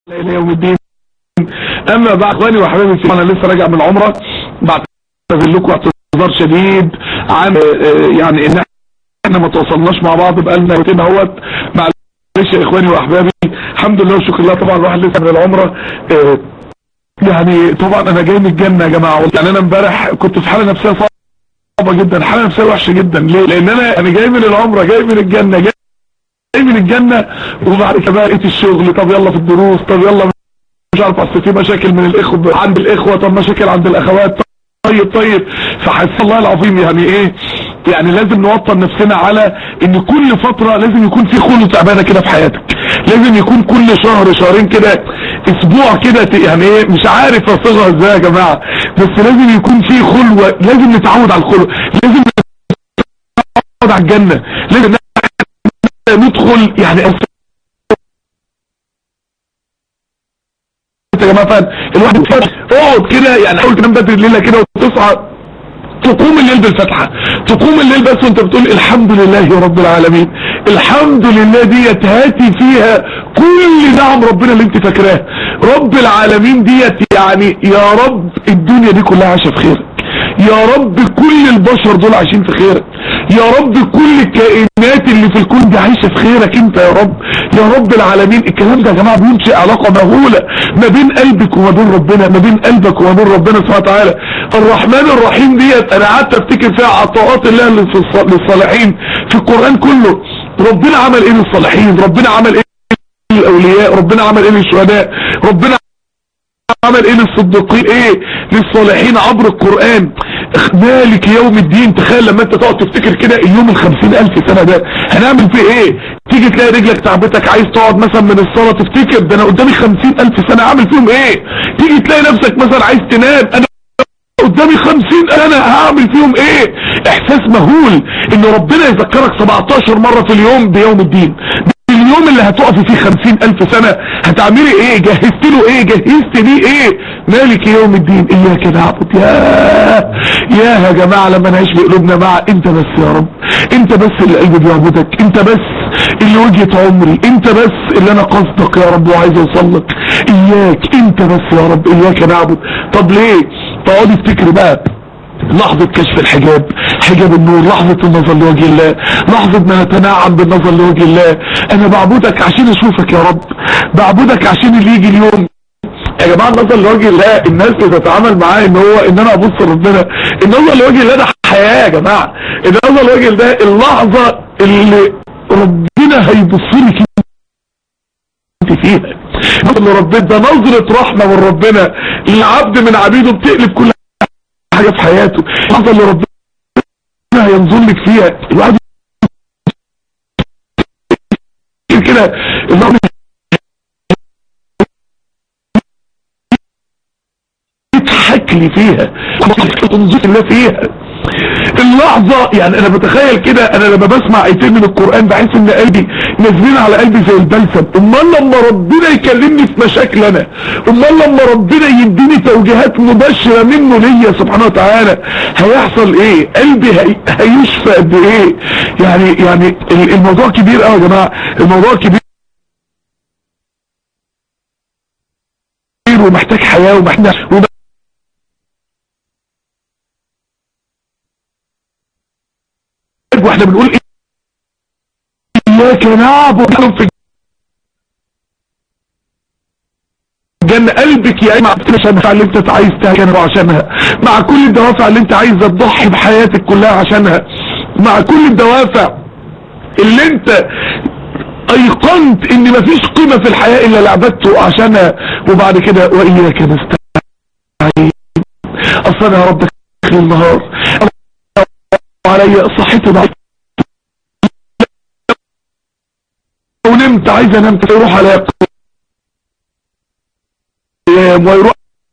الى يوم الدين اما بعد اخواني وحبايبي في انا لسه راجع من العمره بعتذر لكم اعتذار شديد عن آه، يعني ان احنا ما تواصلناش مع بعض بقالنا سنتين اهوت معلش يا اخواني واحبابي الحمد لله وشكر الله طبعا الواحد لسه من العمره آه، يعني طبعا انا جاي من الجنه يا جماعه يعني انا امبارح كنت في حاله نفسيه صعبه جدا حاله نفسيه وحشه جدا ليه لان انا انا جاي من العمره جاي من الجنه جاي جاي من الجنة وبعد كده بقى لقيت الشغل طب يلا في الدروس طب يلا مش عارف اصل في مشاكل من الاخوة عند الاخوة طب مشاكل عند الاخوات طيب طيب فحس الله العظيم يعني ايه يعني لازم نوطن نفسنا على ان كل فترة لازم يكون في خلط عبادة كده في حياتك لازم يكون كل شهر شهرين كده اسبوع كده ت- يعني ايه مش عارف اصيغها ازاي يا جماعة بس لازم يكون في خلوة لازم نتعود على الخلوة لازم نتعود على الجنة لازم ندخل يعني يا جماعه فعلا الواحد يتفرج اقعد كده يعني حاول تنام بدري الليله كده وتصحى تقوم الليل بالفتحة تقوم الليل بس وانت بتقول الحمد لله رب العالمين الحمد لله ديت هاتي فيها كل نعم ربنا اللي انت فاكراه رب العالمين ديت يعني يا رب الدنيا دي كلها عايشه في خيرك يا رب كل البشر دول عايشين في خيرك يا رب كل الكائنات اللي في الكون دي عايشه في خيرك انت يا رب يا رب العالمين الكلام ده يا جماعه بينشئ علاقه مهوله ما بين قلبك وما بين ربنا ما بين قلبك وما بين ربنا سبحانه وتعالى الرحمن الرحيم ديت انا قعدت افتكر فيها عطاءات الله للص- للصالحين في القران كله ربنا عمل ايه للصالحين ربنا عمل ايه للاولياء ربنا عمل ايه للشهداء ربنا عمل ايه للصديقين ايه للصالحين عبر القرآن مالك يوم الدين تخيل لما انت تقعد تفتكر كده اليوم الخمسين الف سنة ده هنعمل فيه ايه تيجي تلاقي رجلك تعبتك عايز تقعد مثلا من الصلاة تفتكر ده انا قدامي خمسين الف سنة اعمل فيهم ايه تيجي تلاقي نفسك مثلا عايز تنام انا قدامي خمسين سنة هعمل فيهم ايه احساس مهول ان ربنا يذكرك 17 مرة في اليوم بيوم الدين اليوم اللي هتقفي فيه خمسين الف سنة هتعملي ايه جهزت له ايه جهزت ليه ايه مالك يوم الدين اياك نعبد يا يا يا جماعة لما نعيش بقلوبنا مع انت بس يا رب انت بس اللي قلبي بيعبدك انت بس اللي وجهة عمري انت بس اللي انا قصدك يا رب وعايز اوصل لك اياك انت بس يا رب اياك نعبد طب ليه تقعدي افتكري بقى لحظة كشف الحجاب حجاب النور لحظة النظر لوجه الله لحظة ما نتنعم بالنظر لوجه الله انا بعبدك عشان اشوفك يا رب بعبدك عشان اللي يجي اليوم يا جماعة النظر لوجه الله الناس بتتعامل معاه ان هو ان انا ابص لربنا النظر لوجه الله ده حياة يا جماعة النظر لوجه الله اللحظة اللي ربنا هيبص لك انت فيها نظر ربنا ده نظرة رحمة من ربنا للعبد من عبيده بتقلب كل حاجة في حياته اللحظة اللي ربنا هينظر لك فيها الواحد كده اللحظة يضحك لي فيها تنظر الله فيها اللحظة يعني انا بتخيل كده انا لما بسمع ايتين من القرآن بحس ان قلبي نازلين على قلبي زي البلسم امال لما ربنا يكلمني في مشاكل انا امال لما ربنا يديني توجيهات مباشرة منه ليا سبحانه وتعالى هيحصل ايه قلبي هي... هيشفى قد ايه يعني يعني ال- الموضوع كبير قوي يا جماعة الموضوع كبير ومحتاج حياة ومحتاج واحنا بنقول ايه اياك نعبد في الجنة قلبك يا اما عشان اللي انت عايز تهجنه عشانها مع كل الدوافع اللي انت عايز تضحي بحياتك كلها عشانها مع كل الدوافع اللي انت ايقنت ان مفيش قيمة في الحياة الا لعبدته عشانها وبعد كده واياك نستعين اصلا يا رب خير النهار عليا صحتي ضعيفة ونمت عايز انام يروح على قيام ويروح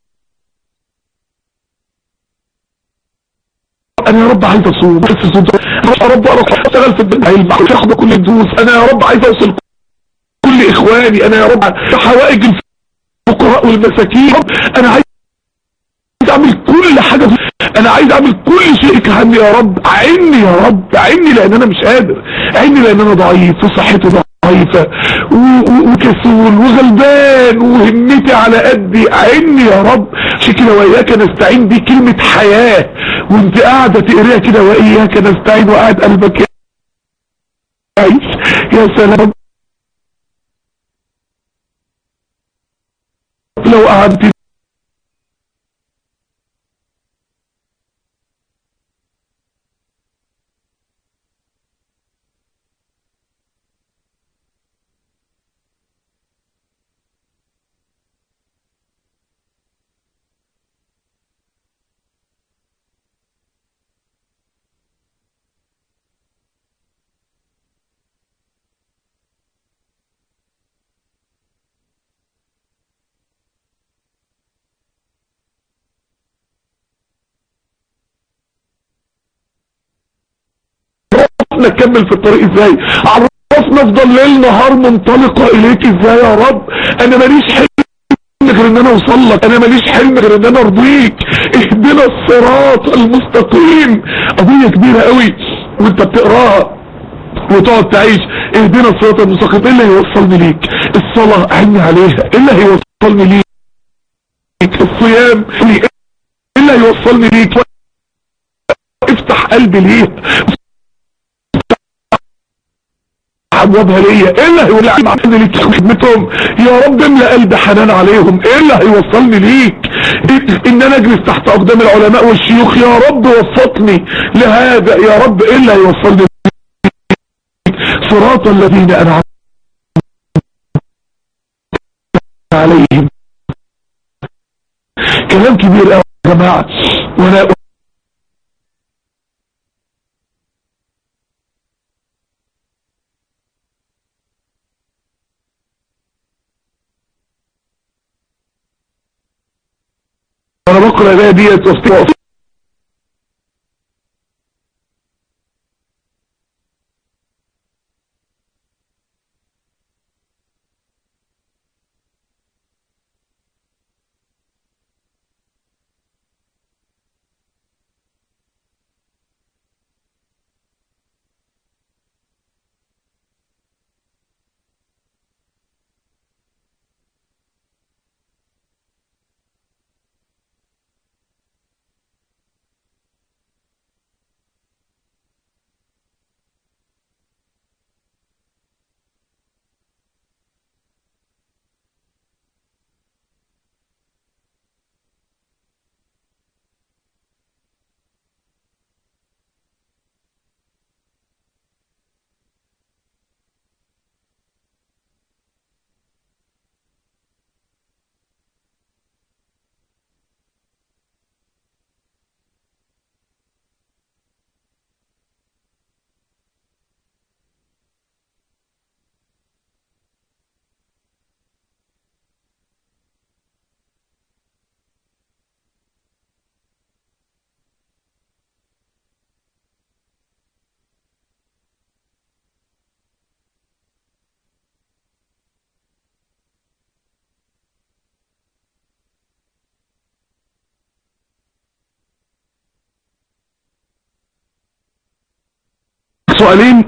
انا يا رب عايز اصوم بس صدق يا رب اروح اشتغل في البيت علم اخد كل الدروس انا يا رب عايز اوصل كل اخواني انا يا رب حوائج الفقراء والمساكين رب انا عايز اعمل كل حاجة انا عايز اعمل كل شيء كهني يا رب اعني يا رب اعني لان انا مش قادر اعني لان انا ضعيف وصحتي ضعيف ضعيفة وكسول وغلبان وهمتي على قدي عني يا رب عشان كده واياك نستعين دي كلمة حياة وانت قاعدة تقريها كده واياك نستعين وقاعد قلبك يعيش يا سلام لو قعدت عرفنا نكمل في الطريق ازاي عرفنا افضل ليل نهار منطلقة اليك ازاي يا رب انا ماليش حلم غير ان انا اوصل لك انا ماليش حلم غير ان انا ارضيك اهدنا الصراط المستقيم قضية كبيرة قوي وانت بتقراها وتقعد تعيش اهدنا الصراط المستقيم ايه اللي هيوصلني ليك الصلاة اعني عليها ايه اللي هيوصلني ليك الصيام ايه اللي هيوصلني ليك افتح قلبي ليه ابوابها ليا ايه اللي هيولي عمل ليك خدمتهم يا رب املى قلبي حنان عليهم ايه اللي هيوصلني ليك إيه ان انا اجلس تحت اقدام العلماء والشيوخ يا رب وفقني لهذا يا رب ايه اللي هيوصلني ليك صراط الذين انعمت عليهم كلام كبير قوي يا جماعه وانا وانا بقرا الايه ديت وافتكر سؤالين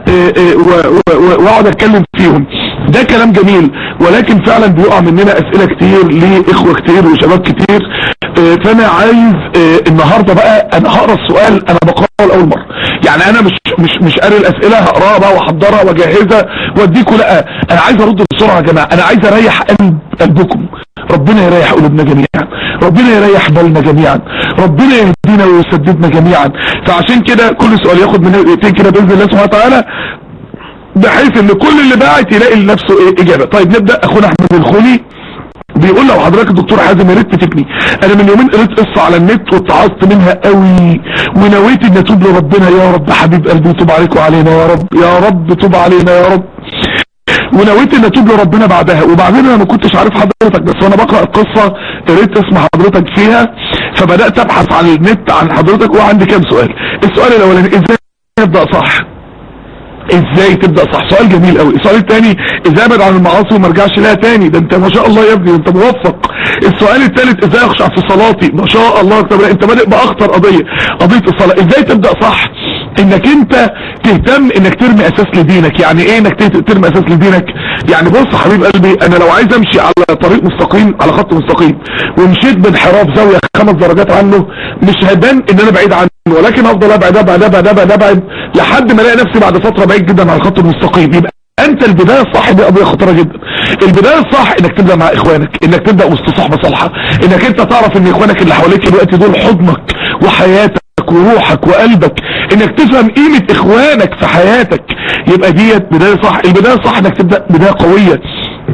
واقعد اتكلم فيهم ده كلام جميل ولكن فعلا بيقع مننا اسئلة كتير لاخوة كتير وشباب كتير فانا عايز النهاردة بقى انا هقرا السؤال انا بقراه لاول مرة يعني انا مش مش مش قاري الاسئلة هقراها بقى واحضرها واجهزها واديكم لا انا عايز ارد بسرعة يا جماعة انا عايز اريح قلب قلبكم ربنا يريح قلوبنا جميعا ربنا يريح بالنا جميعا ربنا يهدينا ويسددنا جميعا فعشان كده كل سؤال ياخد مننا دقيقتين كده باذن الله سبحانه وتعالى بحيث ان كل اللي باعت يلاقي لنفسه ايه اجابه طيب نبدا اخونا احمد الخولي بيقول لو حضرتك الدكتور حازم يا ريت تفيدني انا من يومين قريت قصه على النت واتعظت منها قوي ونويت ان اتوب لربنا يا رب حبيب قلبي توب عليك وعلينا يا رب يا رب توب علينا يا رب ونويت ان اتوب لربنا بعدها وبعدين انا ما كنتش عارف حضرتك بس وانا بقرا القصه قريت اسم حضرتك فيها فبدات ابحث عن النت عن حضرتك وعندي كام سؤال السؤال الاولاني ازاي ابدا صح ازاي تبدا صح سؤال جميل قوي السؤال الثاني ازاي ابعد عن المعاصي وما ارجعش لها تاني ده انت ما شاء الله يا ابني انت موفق السؤال الثالث ازاي اخشع في صلاتي ما شاء الله اكتر انت بادئ باخطر قضيه قضيه الصلاه ازاي تبدا صح انك انت تهتم انك ترمي اساس لدينك يعني ايه انك ترمي اساس لدينك يعني بص حبيب قلبي انا لو عايز امشي على طريق مستقيم على خط مستقيم ومشيت بانحراف زاوية خمس درجات عنه مش هبان ان انا بعيد عنه ولكن افضل ابعد ابعد ابعد ابعد ابعد لحد ما الاقي نفسي بعد فترة بعيد جدا عن الخط المستقيم يبقى انت البداية الصح دي قضية خطيرة جدا البداية الصح انك تبدأ مع اخوانك انك تبدأ وسط صحبة صالحة انك انت تعرف ان اخوانك اللي حواليك دلوقتي دول حضنك وحياتك وروحك وقلبك انك تفهم قيمة اخوانك في حياتك يبقى ديت بداية صح البداية الصح انك تبدأ بداية قوية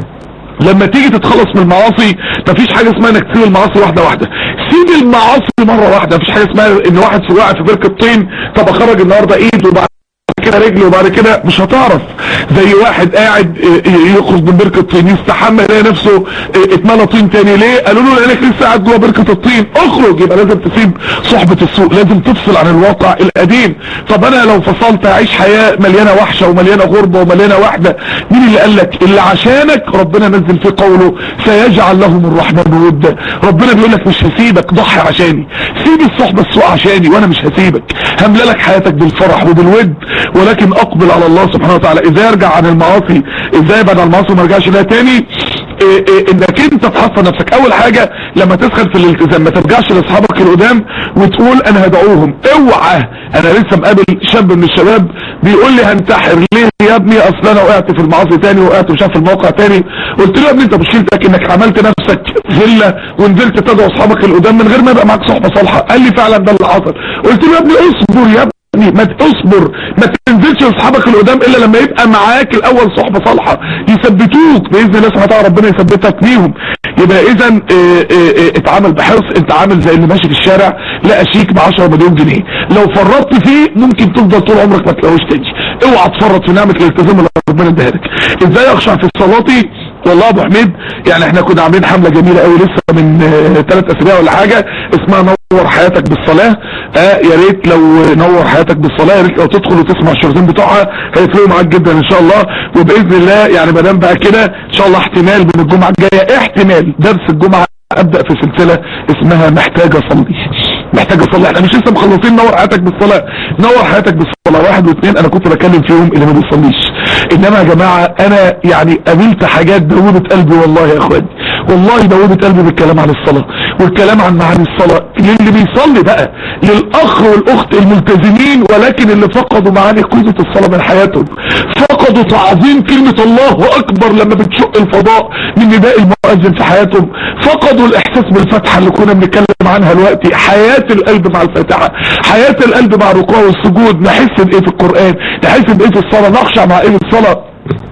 لما تيجي تتخلص من المعاصي مفيش حاجة اسمها انك تسيب المعاصي واحدة واحدة سيب المعاصي مرة واحدة مفيش حاجة اسمها ان واحد في واحد في بركة طين طب اخرج النهاردة ايد وبعد كده رجل وبعد كده مش هتعرف زي واحد قاعد يخرج من بركة طين يستحمى يلاقي نفسه اتملى طين تاني ليه قالوا له لانك لسه قاعد جوه بركة الطين اخرج يبقى لازم تسيب صحبة السوق لازم تفصل عن الواقع القديم طب انا لو فصلت اعيش حياة مليانة وحشة ومليانة غربة ومليانة وحدة مين اللي قال لك اللي عشانك ربنا نزل في قوله سيجعل لهم الرحمن ودا ربنا بيقول لك مش هسيبك ضحي عشاني سيب الصحبة السوء عشاني وانا مش هسيبك هملا لك حياتك بالفرح وبالود ولكن اقبل على الله سبحانه وتعالى ازاي ارجع عن المعاصي ازاي ابعد عن المعاصي وما ارجعش لها تاني إيه إيه انك انت تحصن نفسك اول حاجة لما تسخن في الالتزام ما ترجعش لاصحابك القدام وتقول انا هدعوهم اوعى انا لسه مقابل شاب من الشباب بيقول لي هنتحر ليه يا ابني اصل انا وقعت في المعاصي تاني وقعت وشاف الموقع تاني قلت له يا ابني انت مشكلتك انك عملت نفسك ذله ونزلت تدعو اصحابك القدام من غير ما يبقى معاك صحبه صالحه قال لي فعلا ده اللي حصل قلت له يا ابني اصبر يا ابني ما تصبر ما تنزلش لاصحابك القدام الا لما يبقى معاك الاول صحبه صالحه يثبتوك باذن الله سبحانه وتعالى ربنا يثبتك بيهم يبقى اذا اتعامل بحرص انت عامل زي اللي ماشي في الشارع لقى شيك ب 10 مليون جنيه لو فرطت فيه ممكن تفضل طول عمرك ما تلاقوش تاني اوعى تفرط في نعمه الالتزام اللي ربنا اداها لك ازاي اخشع في الصلاه والله ابو حميد يعني احنا كنا عاملين حمله جميله قوي لسه من ثلاث اسابيع ولا حاجه اسمها نور حياتك بالصلاه اه يا ريت لو نور حياتك بالصلاه يا ريت لو تدخل وتسمع الشرطين بتوعها هيفرقوا معاك جدا ان شاء الله وباذن الله يعني ما دام بقى كده ان شاء الله احتمال من الجمعه الجايه احتمال درس الجمعه ابدا في سلسله اسمها محتاج اصلي محتاج اصلي احنا مش لسه مخلصين نور حياتك بالصلاه نور حياتك بالصلاه واحد واثنين انا كنت بكلم فيهم اللي ما بيصليش انما يا جماعه انا يعني قابلت حاجات دوبت قلبي والله يا اخواني والله دوبت قلبي بالكلام عن الصلاه والكلام عن معاني الصلاه للي بيصلي بقى للاخ والاخت الملتزمين ولكن اللي فقدوا معاني قيمه الصلاه من حياتهم فقدوا تعظيم كلمه الله اكبر لما بتشق الفضاء من نداء المؤذن في حياتهم فقدوا الاحساس بالفتحه اللي كنا بنتكلم عنها دلوقتي حياه القلب مع الفاتحه حياه القلب مع الركوع والسجود نحس بايه في القران نحس بايه في الصلاه نخشع مع ايه في الصلاه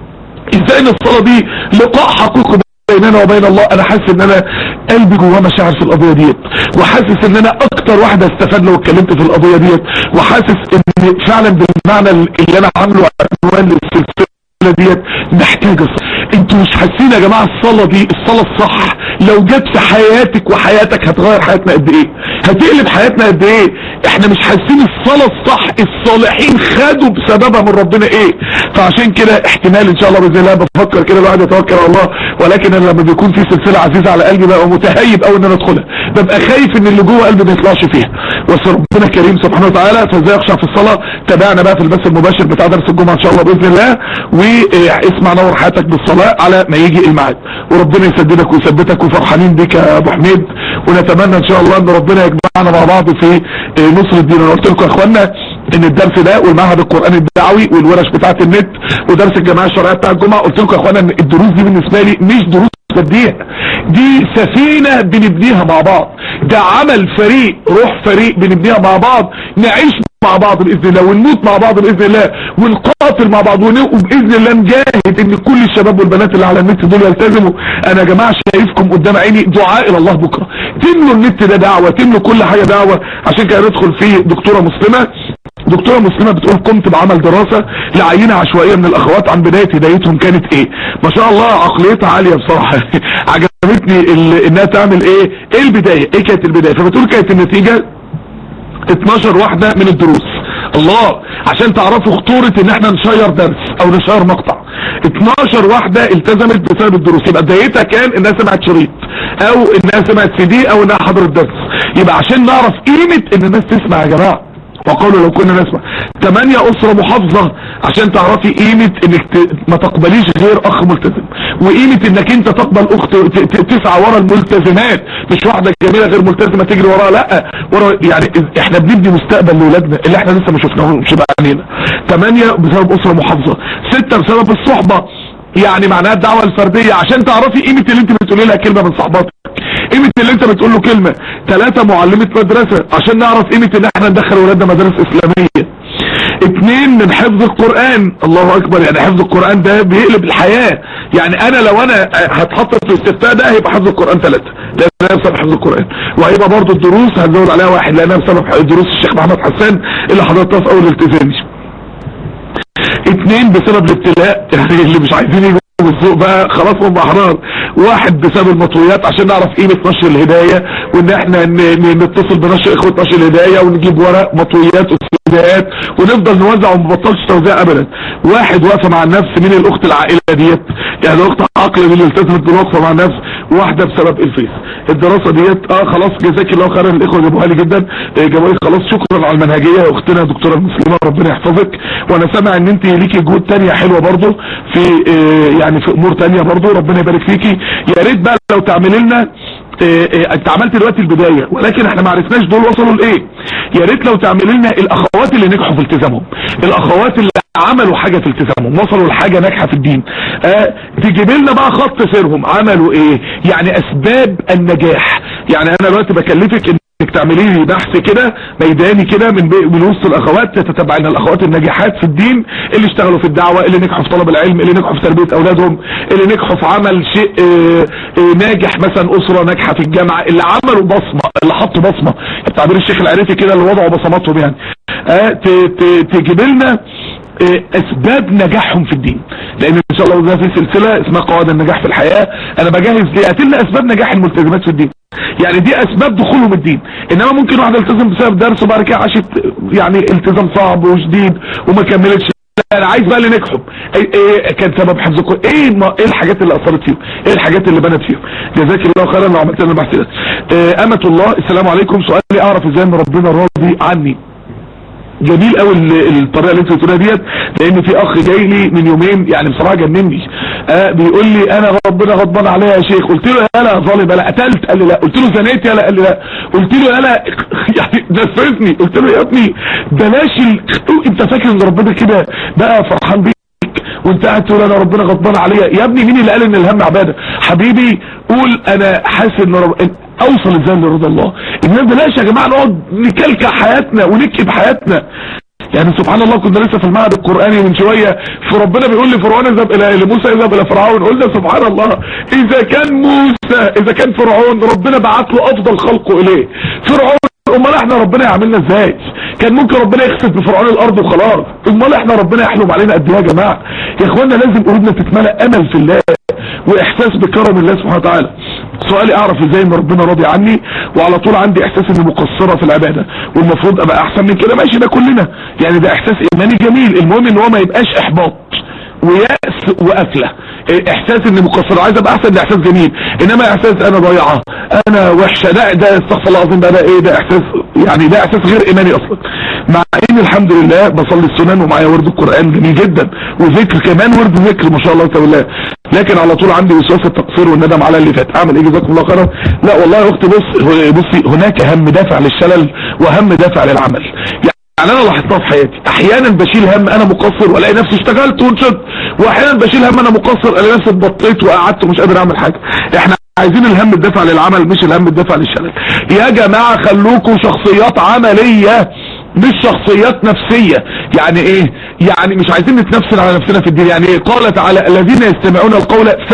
ازاي ان الصلاه دي لقاء حقيقي بيننا وبين الله انا حاسس ان انا قلبي جواه مشاعر في القضيه ديت وحاسس ان انا اكتر واحد استفاد لو اتكلمت في القضيه ديت وحاسس ان فعلا بالمعنى اللي انا عامله عنوان للسلسله ديت محتاجه انتوا مش حاسين يا جماعه الصلاه دي الصلاه الصح لو جت في حياتك وحياتك هتغير حياتنا قد ايه هتقلب حياتنا قد ايه احنا مش حاسين الصلاه الصح الصالحين خدوا بسببها من ربنا ايه فعشان كده احتمال ان شاء الله باذن الله بفكر كده الواحد يتوكل على الله ولكن انا لما بيكون في سلسله عزيزه على قلبي بقى متهيب قوي ان انا ادخلها ببقى خايف ان اللي جوه قلبي ما يطلعش فيها بس ربنا كريم سبحانه وتعالى فازاي اخشع في الصلاه تابعنا بقى في البث المباشر بتاع درس الجمعه ان شاء الله باذن الله واسمع نور حياتك بالصلاه على ما يجي الميعاد وربنا يسددك ويثبتك وفرحانين بيك يا ابو حميد ونتمنى ان شاء الله ان ربنا يجمعنا مع بعض في نصر الدين انا قلت لكم يا اخوانا ان الدرس ده والمعهد القراني الدعوي والورش بتاعه النت ودرس الجماعه الشرعيه بتاع الجمعه قلت لكم يا اخوانا ان الدروس دي بالنسبه لي مش دروس بديها دي سفينة بنبنيها مع بعض ده عمل فريق روح فريق بنبنيها مع بعض نعيش مع بعض باذن الله ونموت مع بعض باذن الله ونقاتل مع بعض وباذن الله نجاهد ان كل الشباب والبنات اللي على النت دول يلتزموا انا يا جماعه شايفكم قدام عيني دعاء الى الله بكره تملوا النت ده دعوه تملوا كل حاجه دعوه عشان كده ندخل في دكتوره مسلمه دكتورة مسلمة بتقول قمت بعمل دراسة لعينة عشوائية من الاخوات عن بداية هدايتهم كانت ايه ما شاء الله عقليتها عالية بصراحة عجبتني انها تعمل ايه ايه البداية ايه كانت البداية فبتقول كانت النتيجة 12 واحدة من الدروس الله عشان تعرفوا خطورة ان احنا نشير درس او نشير مقطع 12 واحدة التزمت بسبب الدروس يبقى بدايتها كان انها سمعت شريط او انها سمعت سي دي او انها حضرت درس يبقى عشان نعرف قيمة ان الناس تسمع يا جماعة وقالوا لو كنا نسمع ثمانية اسرة محافظة عشان تعرفي قيمة انك ت... ما تقبليش غير اخ ملتزم وقيمة انك انت تقبل اخت ت... ت... تسعى ورا الملتزمات مش واحدة جميلة غير ملتزمة تجري وراها لا ورا يعني احنا بنبني مستقبل لاولادنا اللي احنا لسه ما شفناهوش بعينينا ثمانية بسبب اسرة محافظة ستة بسبب الصحبة يعني معناها الدعوة الفردية عشان تعرفي قيمة اللي انت بتقولي لها كلمة من صحباتك قيمة اللي انت بتقول له كلمة ثلاثة معلمة مدرسة عشان نعرف قيمة ان احنا ندخل ولادنا مدارس اسلامية اتنين من حفظ القرآن الله اكبر يعني حفظ القرآن ده بيقلب الحياة يعني انا لو انا هتحط في الاستفتاء ده هيبقى حفظ القرآن ثلاثة لانها بسبب حفظ القرآن وهيبقى برضه الدروس هنزود عليها واحد لانها بسبب دروس الشيخ محمد حسان اللي حضرتها في اول التزامي اتنين بسبب الابتلاء يعني اللي مش عايزين يجوا بالسوق بقى خلاص هم احرار واحد بسبب المطويات عشان نعرف قيمة نشر الهداية وان احنا نتصل بنشر اخوة نشر الهداية ونجيب ورق مطويات وسيدات ونفضل نوزع وما بطلش توزيع ابدا واحد واقفة مع النفس مين الاخت العائلة ديت يعني اخت عقل اللي التزمت بالوقفة مع النفس واحدة بسبب الفيس الدراسة ديت اه خلاص جزاك الله خيرا الاخوة جابوها لي جدا جابوها لي خلاص شكرا على المنهجية يا اختنا دكتورة المسلمة ربنا يحفظك وانا سامع ان انت ليكي جهود تانية حلوة برضو في اه يعني في امور تانية برضو ربنا يبارك فيكي يا ريت بقى لو تعملي لنا انت عملت دلوقتي البداية ولكن احنا ما عرفناش دول وصلوا لايه يا ريت لو تعمل لنا الاخوات اللي نجحوا في التزامهم الاخوات اللي عملوا حاجة في التزامهم وصلوا لحاجة ناجحة في الدين اه تجيب لنا بقى خط سيرهم عملوا ايه يعني اسباب النجاح يعني انا دلوقتي بكلفك انك تعملي لي بحث كده ميداني كده من من وسط الاخوات تتتبع لنا الاخوات الناجحات في الدين اللي اشتغلوا في الدعوة اللي نجحوا في طلب العلم اللي نجحوا في تربية اولادهم اللي نجحوا في عمل شيء اه اه ناجح مثلا اسرة ناجحة في الجامعة اللي عملوا بصمة اللي حطوا بصمة تعبير الشيخ العريفي كده اللي وضعوا بصماتهم يعني اه تجيب لنا اسباب نجاحهم في الدين لان ان شاء الله ده في سلسلة اسمها قواعد النجاح في الحياة انا بجهز لنا اسباب نجاح الملتزمات في الدين يعني دي اسباب دخولهم الدين انما ممكن واحد يلتزم بسبب درس وبعد كده عاشت يعني التزام صعب وشديد وما كملتش انا عايز بقى اللي نجحوا ايه, ايه كان سبب حفظ القرآن ايه, ما ايه الحاجات اللي اثرت فيهم ايه الحاجات اللي بنت فيهم جزاك الله خيرا لو عملت لنا البحث ده ايه امة الله السلام عليكم سؤالي اعرف ازاي ان ربنا راضي عني جميل قوي الطريقه اللي انت بتقولها ديت لان في اخ جاي لي من يومين يعني بصراحه جنني آه بيقول لي انا ربنا غضبان عليا يا شيخ قلت له يا لا ظالم لا قتلت قال لي لا قلت له زنيت يا لا قال لي لا قلت له يا لا يعني نفذني قلت له يا ابني بلاش ال... انت فاكر ان ربنا كده بقى فرحان بيك وانت قاعد تقول انا ربنا غضبان عليا يا ابني مين اللي قال ان الهم عباده حبيبي قول انا حاسس ان رب... اوصل ازاي لرضا الله ان بلاش يا جماعه نقعد نكلكع حياتنا ونكئب حياتنا يعني سبحان الله كنا لسه في المعهد القرآني من شوية فربنا بيقول لفرعون اذهب الى لموسى اذهب الى فرعون قلنا سبحان الله اذا كان موسى اذا كان فرعون ربنا بعت له افضل خلقه اليه فرعون امال احنا ربنا يعملنا ازاي كان ممكن ربنا يخسف بفرعون الارض وخلاص امال احنا ربنا يحلم علينا قد ايه يا جماعه يا اخوانا لازم قلوبنا تتملى امل في الله واحساس بكرم الله سبحانه وتعالى سؤالي اعرف ازاي ان ربنا راضي عني وعلى طول عندي احساس اني مقصره في العباده والمفروض ابقى احسن من كده ماشي ده كلنا يعني ده احساس ايماني جميل المهم ان هو ما يبقاش احباط ويأس وقفلة احساس اني مقصر عايز ابقى احسن ده احساس جميل انما احساس انا ضيعة انا وحشة لا ده استغفر الله العظيم ده, ده ايه ده احساس يعني ده احساس غير ايماني اصلا مع ان الحمد لله بصلي السنن ومعايا ورد القرآن جميل جدا وذكر كمان ورد ذكر ما شاء الله تعالى لكن على طول عندي وسواس التقصير والندم على اللي فات اعمل ايه جزاكم الله خيرا لا والله يا اختي بص بصي هناك هم دافع للشلل وهم دافع للعمل يعني انا لاحظتها في حياتي احيانا بشيل هم انا مقصر والاقي نفسي اشتغلت ونشط واحيانا بشيل هم انا مقصر الاقي نفسي اتبطيت وقعدت ومش قادر اعمل حاجه احنا عايزين الهم الدافع للعمل مش الهم الدافع للشلل يا جماعه خلوكم شخصيات عمليه مش شخصيات نفسية يعني ايه يعني مش عايزين نتنفسن على نفسنا في الدين يعني ايه قال تعالى الذين يستمعون القول ف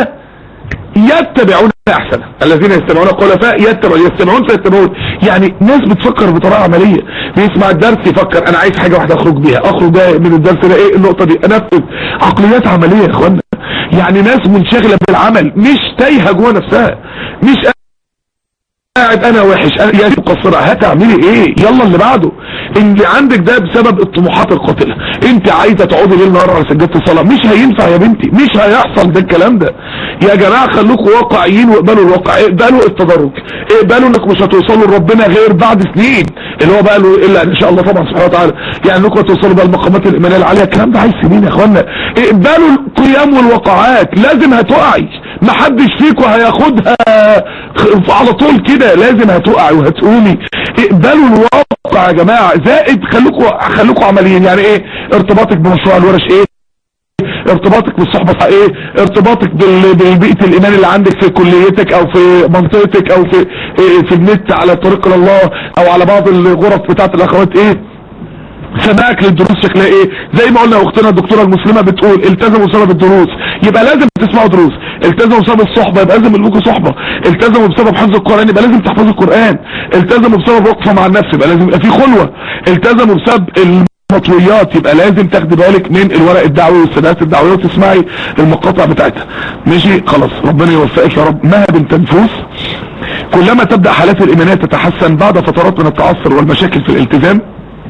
يتبعون احسنه الذين يستمعون القول فيتبعون يستمعون فيتبعون يعني ناس بتفكر بطريقه عمليه بيسمع الدرس يفكر انا عايز حاجه واحده اخرج بيها اخرج بيها من الدرس ده ايه النقطه دي انفذ عقليات عمليه يا اخوانا يعني ناس منشغله بالعمل مش تايهه جوه نفسها مش قاعد انا وحش انا يا مقصرة هتعملي ايه يلا اللي بعده اللي عندك ده بسبب الطموحات القاتلة انت عايزة تقعدي ليل نهار على سجادة الصلاة مش هينفع يا بنتي مش هيحصل ده الكلام ده يا جماعة خلوكوا واقعيين واقبلوا الواقع اقبلوا التدرج اقبلوا انك مش هتوصلوا لربنا غير بعد سنين اللي هو بقى له الا ان شاء الله طبعا سبحانه وتعالى يعني انكم توصلوا بقى المقامات الايمانيه العاليه الكلام ده عايز سنين يا اخوانا اقبلوا القيام والوقعات لازم هتقعي محدش فيكم هياخدها على طول كده لازم هتقعي وهتقومي اقبلوا الواقع يا جماعه زائد خليكم خليكم عمليين يعني ايه ارتباطك بمشروع الورش ايه ارتباطك بالصحبة ايه ارتباطك بالبيئة الايمان اللي عندك في كليتك او في منطقتك او في إيه في النت على طريق الله او على بعض الغرف بتاعت الاخوات ايه سماعك للدروس شكلها ايه زي ما قلنا اختنا الدكتوره المسلمه بتقول التزموا بسبب الدروس يبقى لازم تسمعوا دروس التزموا بسبب الصحبه يبقى لازم لكم صحبه التزموا بسبب حفظ القران يبقى لازم تحفظوا القران التزموا بسبب وقفه مع النفس يبقى لازم يبقى في خلوه التزموا بسبب مطويات يبقى لازم تاخدي بالك من الورق الدعوي والسدات الدعويه وتسمعي المقاطع بتاعتها ماشي خلاص ربنا يوفقك يا رب مها بنت نفوس كلما تبدا حالات الايمانيه تتحسن بعد فترات من التعثر والمشاكل في الالتزام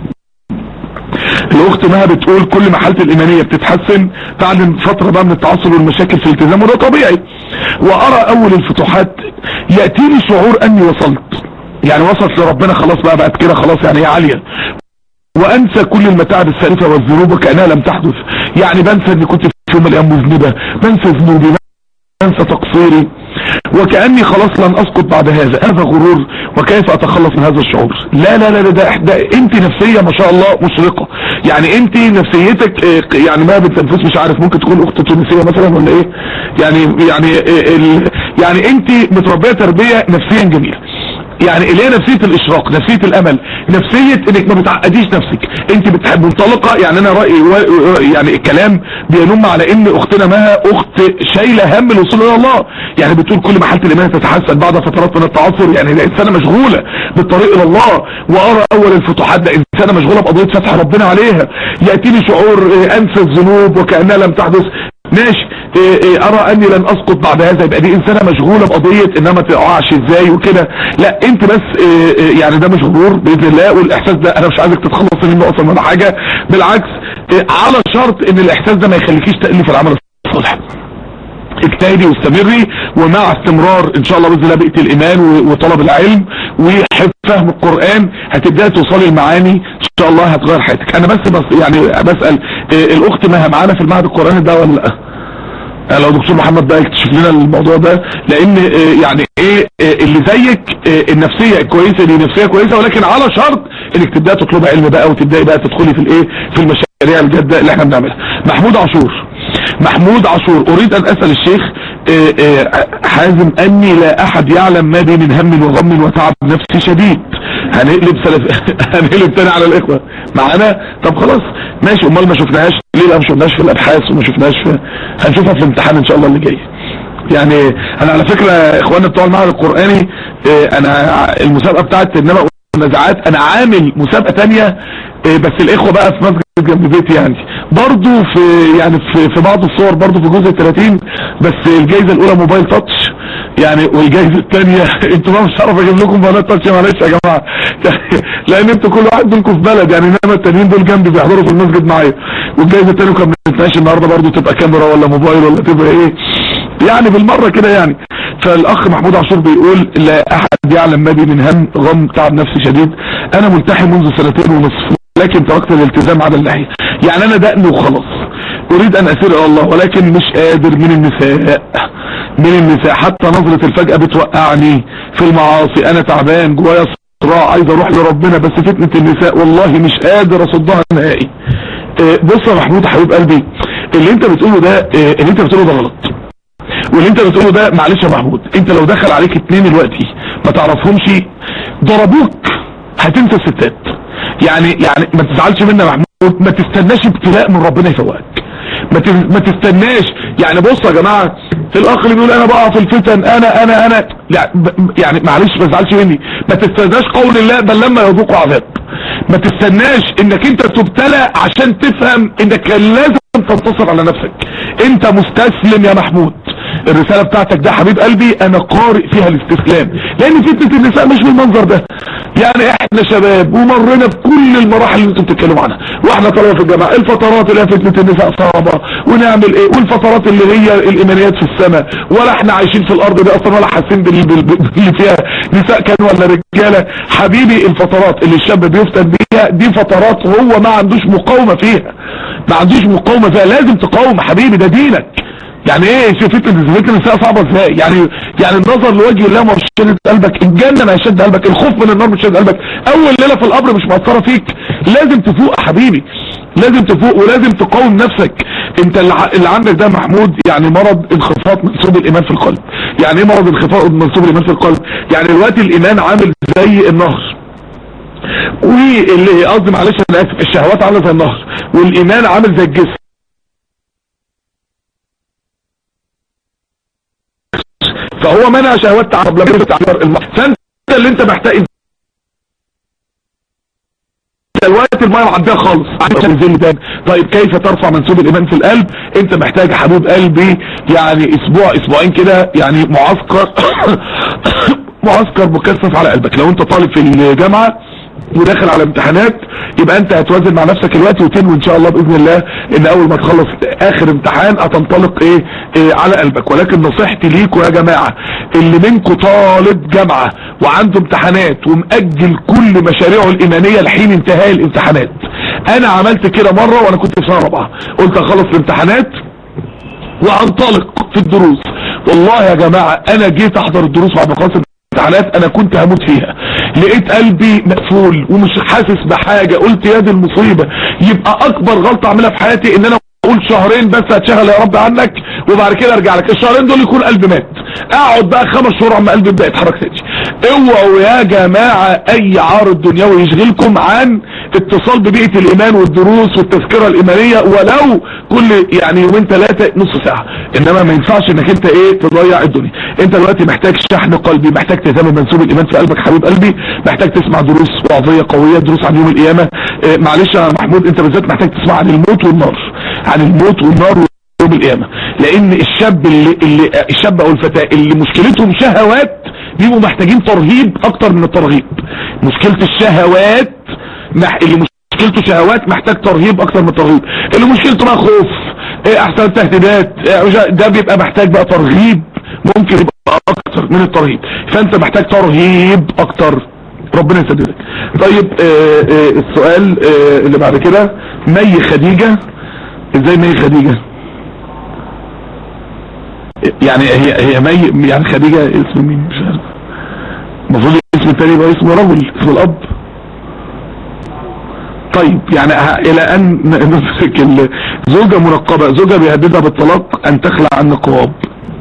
الاخت مها بتقول كل ما حالتي الايمانيه بتتحسن بعد فتره بقى من التعثر والمشاكل في الالتزام وده طبيعي وارى اول الفتوحات ياتيني شعور اني وصلت يعني وصلت لربنا خلاص بقى بقت كده خلاص يعني هي عاليه وانسى كل المتاعب السالفه والذنوب وكانها لم تحدث يعني بنسى اني كنت في يوم من الايام مذنبه بنسى ذنوبي بنسى تقصيري وكأني خلاص لن اسقط بعد هذا هذا غرور وكيف اتخلص من هذا الشعور لا لا لا ده, ده انت نفسية ما شاء الله مشرقة يعني انت نفسيتك يعني ما بتنفس مش عارف ممكن تكون اخت تونسية مثلا ولا ايه يعني يعني ال يعني انت متربية تربية نفسيا جميلة يعني اللي هي نفسية الاشراق نفسية الامل نفسية انك ما بتعقديش نفسك انت بتحب منطلقة يعني انا رأيي يعني الكلام بينم على ان اختنا مها اخت شايلة هم الوصول الى الله يعني بتقول كل ما حالة الايمان تتحسن بعد فترات من التعثر يعني ده انسانة مشغولة بالطريق الى الله وارى اول الفتوحات ده انسانة مشغولة بقضية فتح ربنا عليها يأتيني شعور انسى الذنوب وكأنها لم تحدث ماشي إيه إيه ارى اني لن اسقط بعد هذا يبقى دي انسانه مشغوله بقضيه انها ما تقعش ازاي وكده لا انت بس إيه يعني ده مش غرور باذن الله والاحساس ده انا مش عايزك تتخلص منه اصلا ولا حاجه بالعكس على شرط ان الاحساس ده ما يخليكيش تالف العمل الصالح اجتهدي واستمري ومع استمرار ان شاء الله باذن الله بيئه الايمان وطلب العلم وفهم القران هتبداي توصلي المعاني ان شاء الله هتغير حياتك انا بس بس يعني بسال إيه الاخت مها معانا في المعهد القراني ده ولا لا يعني لو دكتور محمد بقى يكتشف لنا الموضوع ده لان يعني ايه اللي زيك النفسيه كويسه دي نفسيه كويسه ولكن على شرط انك تبداي تطلبي علم بقى وتبداي بقى تدخلي في الايه في المشاريع الجاده اللي احنا بنعملها محمود عاشور محمود عاشور اريد ان اسال الشيخ حازم اني لا احد يعلم ما بي من هم وغم وتعب نفسي شديد هنقلب سلف هنقلب تاني على الاخوه معانا طب خلاص ماشي امال ما شفناهاش ليه ما شفناهاش في الابحاث وما شفناهاش في هنشوفها في الامتحان ان شاء الله اللي جاي يعني انا على فكره اخواننا بتوع المعهد القراني انا المسابقه بتاعت النبأ والنزعات انا عامل مسابقه تانية بس الاخوه بقى في مسجد جنب بيتي يعني برضو في يعني في, في بعض الصور برضو في جزء 30 بس الجائزه الاولى موبايل تاتش يعني والجائزه الثانيه انتوا ما مش هعرف اجيب لكم موبايل تاتش معلش يا جماعه لان انتوا كل واحد منكم في بلد يعني انما التانيين دول جنبي بيحضروا في المسجد معايا والجائزه الثانيه كنا بنتناقش النهارده برضو تبقى كاميرا ولا موبايل ولا تبقى ايه يعني بالمرة كده يعني فالاخ محمود عاشور بيقول لا احد يعلم ما بي من هم غم تعب نفسي شديد انا ملتحي منذ سنتين ونصف لكن تركت الالتزام على الناحية يعني انا دقن وخلاص اريد ان اسير الى الله ولكن مش قادر من النساء من النساء حتى نظرة الفجأة بتوقعني في المعاصي انا تعبان جوايا صراع عايز اروح لربنا بس فتنة النساء والله مش قادر اصدها نهائي بص يا محمود حبيب قلبي اللي انت بتقوله ده اللي انت بتقوله ده غلط واللي انت بتقوله ده معلش يا محمود انت لو دخل عليك اتنين دلوقتي ما تعرفهمش ضربوك هتنسى الستات يعني يعني ما تزعلش مني يا محمود ما تستناش ابتلاء من ربنا يفوقك ما ما تستناش يعني بص يا جماعه الاخ اللي بيقول انا بقع في الفتن انا انا انا يعني معلش ما تزعلش مني ما تستناش قول الله بل لما يذوقوا عذاب ما تستناش انك انت تبتلى عشان تفهم انك لازم تنتصر على نفسك انت مستسلم يا محمود الرسالة بتاعتك ده حبيب قلبي انا قارئ فيها الاستسلام لان فتنة النساء مش بالمنظر ده يعني احنا شباب ومرنا بكل المراحل اللي انتم بتتكلموا عنها واحنا طلبة في الجامعة الفترات اللي هي فتنة النساء صعبة ونعمل ايه والفترات اللي هي الايمانيات في السماء ولا احنا عايشين في الارض دي اصلا ولا حاسين بال- بال- بال- اللي فيها نساء كانوا ولا رجالة حبيبي الفترات اللي الشاب بيفتن بيها دي فترات هو ما عندوش مقاومة فيها ما عندوش مقاومة فيها لازم تقاوم حبيبي ده دينك يعني ايه شوف فتنة فتنة النساء صعبة ازاي يعني يعني النظر لوجه الله ما شدد قلبك الجنة ما يشد قلبك الخوف من النار مش شد قلبك اول ليلة في القبر مش مأثرة فيك لازم تفوق يا حبيبي لازم تفوق ولازم تقاوم نفسك انت اللي ع- اللي عندك ده محمود يعني مرض انخفاض منسوب الايمان في القلب يعني ايه مرض انخفاض منسوب الايمان في القلب يعني دلوقتي الايمان عامل زي النهر واللي قصدي معلش انا اسف الشهوات عامله زي النهر والايمان عامل زي الجسم فهو منع شهوات تعب لما تعبر الماء فانت اللي انت محتاج انت دلوقتي الميه معديه خالص عشان تنزل تاني طيب كيف ترفع منسوب الايمان في القلب انت محتاج يا حبيب قلبي يعني اسبوع اسبوعين كده يعني معسكر معسكر مكثف على قلبك لو انت طالب في الجامعه وداخل على امتحانات يبقى انت هتوازن مع نفسك الوقت وتنوي ان شاء الله باذن الله ان اول ما تخلص اخر امتحان هتنطلق ايه, إيه على قلبك ولكن نصيحتي ليكوا يا جماعه اللي منكم طالب جامعه وعنده امتحانات ومأجل كل مشاريعه الايمانيه لحين انتهاء الامتحانات انا عملت كده مره وانا كنت في سنه رابعه قلت اخلص الامتحانات وانطلق في الدروس والله يا جماعة انا جيت احضر الدروس بعد ما خلصت الامتحانات انا كنت هموت فيها لقيت قلبي مقفول ومش حاسس بحاجة قلت يا دي المصيبة يبقى اكبر غلطة اعملها في حياتي ان انا اقول شهرين بس هتشغل يا رب عنك وبعد كده ارجع لك الشهرين دول يكون قلبي مات اقعد بقى خمس شهور عما قلبي يبدا يتحرك تاني اوعوا يا جماعة اي عارض دنيوي يشغلكم عن اتصال ببيئة الايمان والدروس والتذكرة الايمانية ولو كل يعني يومين ثلاثة نص ساعة انما ما ينفعش انك انت ايه تضيع الدنيا انت دلوقتي محتاج شحن قلبي محتاج تهتم بمنسوب الايمان في قلبك حبيب قلبي محتاج تسمع دروس وعظية قوية دروس عن يوم القيامة اه معلش يا محمود انت بالذات محتاج تسمع عن الموت والنار عن الموت والنار يوم القيامة لان الشاب اللي, اللي الشاب او الفتاة اللي مشكلتهم شهوات بيبقوا محتاجين ترهيب اكتر من الترغيب مشكلة الشهوات مح... اللي مشكلته شهوات محتاج ترهيب اكتر من الترهيب اللي مشكلته بقى خوف ايه احسن تهديدات إيه ده بيبقى محتاج بقى ترهيب ممكن يبقى اكتر من الترهيب فانت محتاج ترهيب اكتر ربنا يسددك طيب آه آه السؤال آه اللي بعد كده مي خديجة ازاي مي خديجة يعني هي هي مي يعني خديجة اسم مين مش عارف المفروض الاسم التاني يبقى اسم رجل اسم الاب طيب يعني الى ان نمسك زوجة منقبة زوجة بيهددها بالطلاق ان تخلع عن النقاب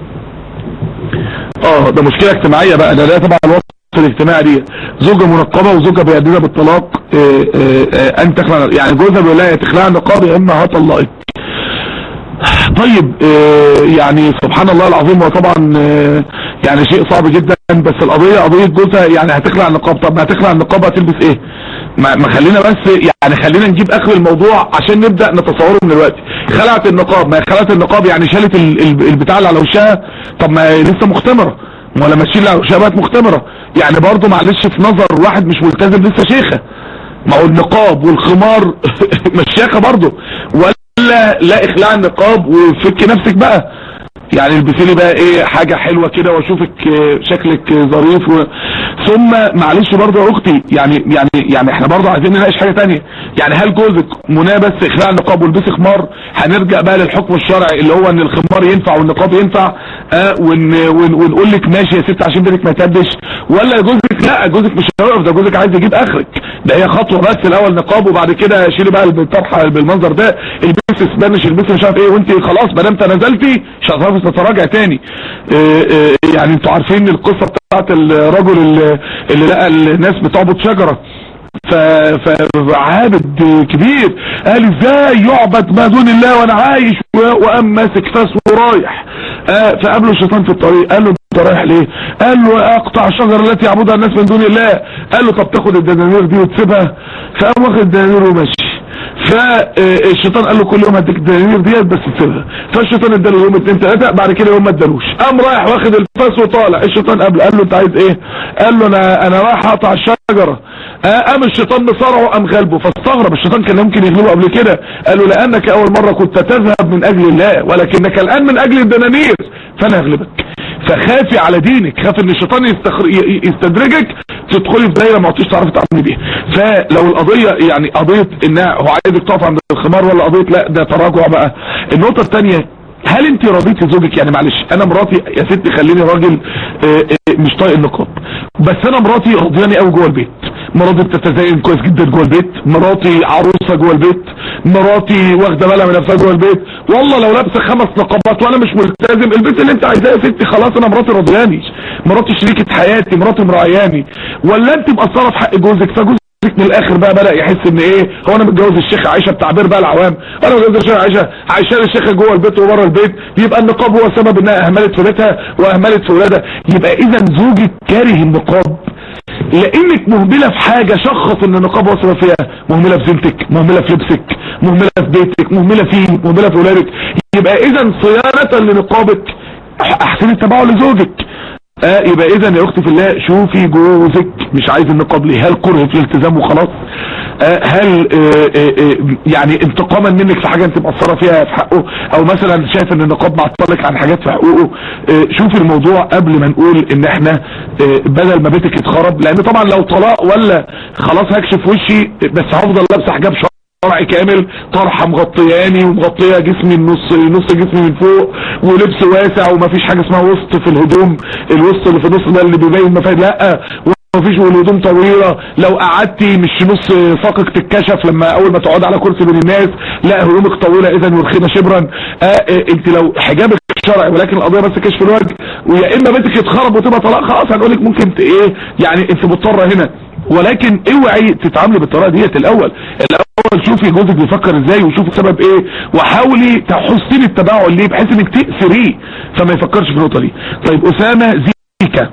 اه ده مشكلة اجتماعية بقى ده ده تبع الوسط الاجتماعي دي زوجة منقبة وزوجة بيهددها بالطلاق اه اه اه ان تخلع يعني جوزها بيقول لها يا تخلع النقاب يا اما هطلقك طيب يعني سبحان الله العظيم وطبعا يعني شيء صعب جدا بس القضية قضية جوزها يعني هتخلع النقاب طب ما هتخلع النقاب هتلبس ايه ما, ما خلينا بس يعني خلينا نجيب اخر الموضوع عشان نبدأ نتصوره من دلوقتي خلعت النقاب ما خلعت النقاب يعني شالت البتاع اللي على وشها طب ما لسه مختمرة ولا ماشيين اللي على وشها بقت مختمرة يعني برضو معلش في نظر واحد مش ملتزم لسه شيخة ما هو النقاب والخمار مش شيخة برضو ولا لا لا اخلاع النقاب وفك نفسك بقى يعني البسي لي بقى ايه حاجة حلوة كده واشوفك شكلك ظريف و... ثم معلش برضه يا اختي يعني يعني يعني احنا برضه عايزين نناقش حاجة تانية يعني هل جوزك مناه بس اخلاع النقاب والبسي خمار هنرجع بقى للحكم الشرعي اللي هو ان الخمار ينفع والنقاب ينفع اه ون... ون... ونقول لك ماشي يا ست عشان بيتك ما يتهدش ولا جوزك لا جوزك مش هيقف ده جوزك عايز يجيب اخرك ده هي خطوة بس الاول نقاب وبعد كده شيلي بقى الطرحة بالمنظر ده البسي سبانش البسي مش عارف ايه وانت خلاص ما دام تنازلتي مش هتعرفي تتراجع تاني اه اه يعني انتوا عارفين القصة بتاعت الرجل اللي, اللي لقى الناس بتعبد شجرة فعابد كبير قال ازاي يعبد ما دون الله وانا عايش وقام ماسك فاس ورايح اه فقابله الشيطان في الطريق قال له انت رايح ليه قال له اقطع الشجرة التي يعبدها الناس من دون الله قال له طب تاخد الدنانير دي وتسيبها فقام واخد الدنانير وماشي فالشيطان قال له كل يوم هديك الدنانير ديت بس تسيبها فالشيطان اداله يوم اتنين تلاته بعد كده يوم ما ادالوش قام رايح واخد الفاس وطالع الشيطان قبل قال له انت عايز ايه قال له انا انا رايح اقطع الشجره قام الشيطان بصرعه وقام غلبه فاستغرب الشيطان كان يمكن يغلبه قبل كده قال له لانك اول مره كنت تذهب من اجل الله ولكنك الان من اجل الدنانير فانا هغلبك فخافي على دينك خاف ان الشيطان يستخر... يستدرجك تدخلي في دايره ما عدتيش تعرفي تعملي بيها فلو القضيه يعني قضيه انها هو عايزك تقف عند الخمار ولا قضيه لا ده تراجع بقى النقطه الثانيه هل انت رضيتي زوجك يعني معلش انا مراتي يا ستي خليني راجل اه اه مش طايق النقاب بس انا مراتي رضياني قوي جوه البيت مراتي بتتزين كويس جدا جوه البيت مراتي عروسه جوه البيت مراتي واخده بالها من نفسها جوه البيت والله لو لابسه خمس نقابات وانا مش ملتزم البيت اللي انت عايزاه يا ستي خلاص انا مراتي رضياني مراتي شريكه حياتي مراتي مراعياني ولا انت مقصره في حق جوزك فجوزك من الاخر بقى بدأ يحس ان ايه هو انا متجوز الشيخة عائشة بتعبير بقى العوام انا متجوز الشيخة عائشة عايشة الشيخة جوه البيت وبره البيت يبقى النقاب هو سبب انها اهملت في بيتها واهملت في ولادها يبقى اذا زوجك كاره النقاب لانك مهملة في حاجة شخص ان النقاب هو سبب فيها مهملة في زينتك مهملة في لبسك مهملة في بيتك مهملة فيه مهملة في ولادك يبقى اذا صيانة لنقابك احسن التباع لزوجك آه يبقى اذا يا اختي في الله شوفي جوزك مش عايز النقاب ليه هل كره في الالتزام وخلاص آه هل آه آه يعني انتقاما منك في حاجة انت مقصرة فيها في حقه او مثلا شايف ان النقاب معطلك عن حاجات في حقوقه شوفي الموضوع قبل ما نقول ان احنا بدل ما بيتك يتخرب لان طبعا لو طلاق ولا خلاص هكشف وشي بس هفضل لابسه حجاب شرعي شرعي كامل طرحه مغطياني ومغطيه جسمي النص نص جسمي من فوق ولبس واسع ومفيش حاجه اسمها وسط في الهدوم الوسط اللي في النص ده اللي بيبين مفاد لا مفيش والهدوم طويلة لو قعدتي مش نص ساقك تتكشف لما اول ما تقعد على كرسي بين الناس لا هدومك طويلة اذا والخيمة شبرا آه آه انت لو حجابك شرعي ولكن القضية بس كشف الوجه ويا اما بيتك يتخرب وتبقى طلاق خلاص هنقولك ممكن ايه يعني انت مضطرة هنا ولكن اوعي تتعاملي بالطريقه ديت الاول الاول شوفي جوزك بيفكر ازاي وشوفي السبب ايه وحاولي تحسني التباعد ليه بحيث انك تأثريه فما يفكرش في النقطه دي طيب اسامه زيكا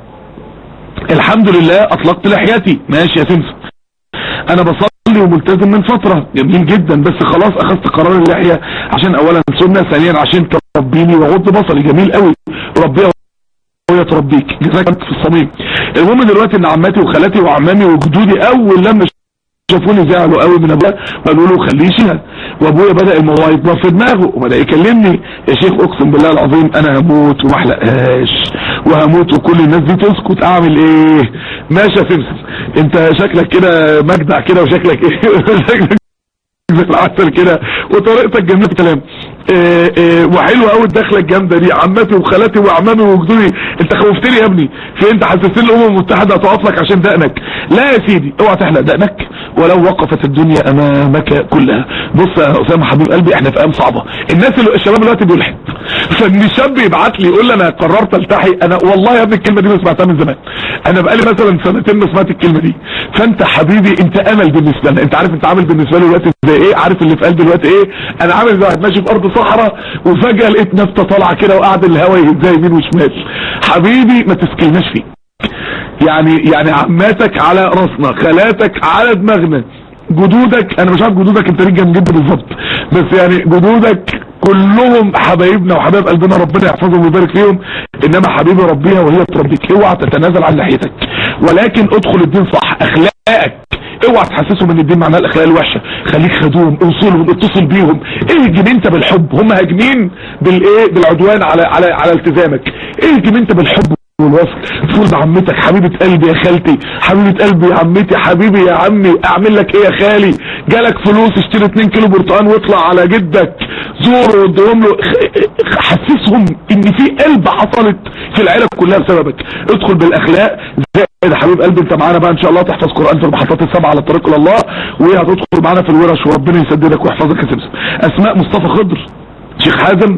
الحمد لله اطلقت لحيتي ماشي يا سمسم انا بصلي وملتزم من فترة جميل جدا بس خلاص اخذت قرار اللحية عشان اولا سنة ثانيا عشان تربيني وغض بصري جميل قوي ربيها وهي تربيك جزاك انت في الصميم المهم دلوقتي ان عماتي وخالاتي وعمامي وجدودي اول لما شافوني زعلوا قوي من ابويا وقالوا له خليه يشيلها وابويا بدا الموضوع يكبر في دماغه وبدا يكلمني يا شيخ اقسم بالله العظيم انا هموت وما احلقهاش وهموت وكل الناس دي تسكت اعمل ايه ماشي يا سمسم انت شكلك كده مجدع كده وشكلك ايه شكلك زي العسل كده وطريقتك جميله في الكلام إيه إيه وحلوه قوي الدخله الجامده دي عماتي وخالاتي واعمامي وجدودي انت خوفتني يا ابني في انت حسستني الامم المتحده هتقف لك عشان دقنك لا يا سيدي اوعى تحلق دقنك ولو وقفت الدنيا امامك كلها بص يا اسامه حبيب قلبي احنا في ايام صعبه الناس اللي الشباب دلوقتي بيلحد فان شاب يبعت لي يقول لي انا قررت التحي انا والله يا ابني الكلمه دي ما سمعتها من زمان انا بقالي مثلا سنتين ما سمعت الكلمه دي فانت حبيبي انت امل بالنسبه لنا انت عارف انت عامل بالنسبه لي دلوقتي زي ايه عارف اللي في قلبي دلوقتي ايه انا عامل زي واحد ماشي في ارض صحراء وفجاه لقيت نفته طالعه كده وقاعد الهوا يهزها يمين وشمال حبيبي ما تسكيناش فيه يعني يعني عماتك على راسنا خالاتك على دماغنا جدودك انا مش عارف جدودك انت ليه جنب بالظبط بس يعني جدودك كلهم حبايبنا وحبايب قلبنا ربنا يحفظهم ويبارك فيهم انما حبيبي ربيها وهي تربيك اوعى تتنازل عن لحيتك ولكن ادخل الدين صح اخلاقك اوعى تحسسهم ان الدين معناه الاخلاق الوحشه خليك خدوم اوصلهم اتصل بيهم اهجم انت بالحب هم هاجمين بالايه بالعدوان على على على التزامك اهجم انت بالحب والوصل تقول بعمتك حبيبة قلبي يا خالتي حبيبة قلبي يا عمتي حبيبي يا عمي اعمل لك ايه يا خالي جالك فلوس اشتري 2 كيلو برتقال واطلع على جدك زوره وادهم له حسسهم ان في قلب حصلت في العيله كلها بسببك ادخل بالاخلاق زائد يا حبيب قلبي انت معانا بقى ان شاء الله تحفظ قران في المحطات السبعه على الطريق الى الله وهتدخل معانا في الورش وربنا يسددك ويحفظك يا سمسم اسماء مصطفى خضر شيخ حازم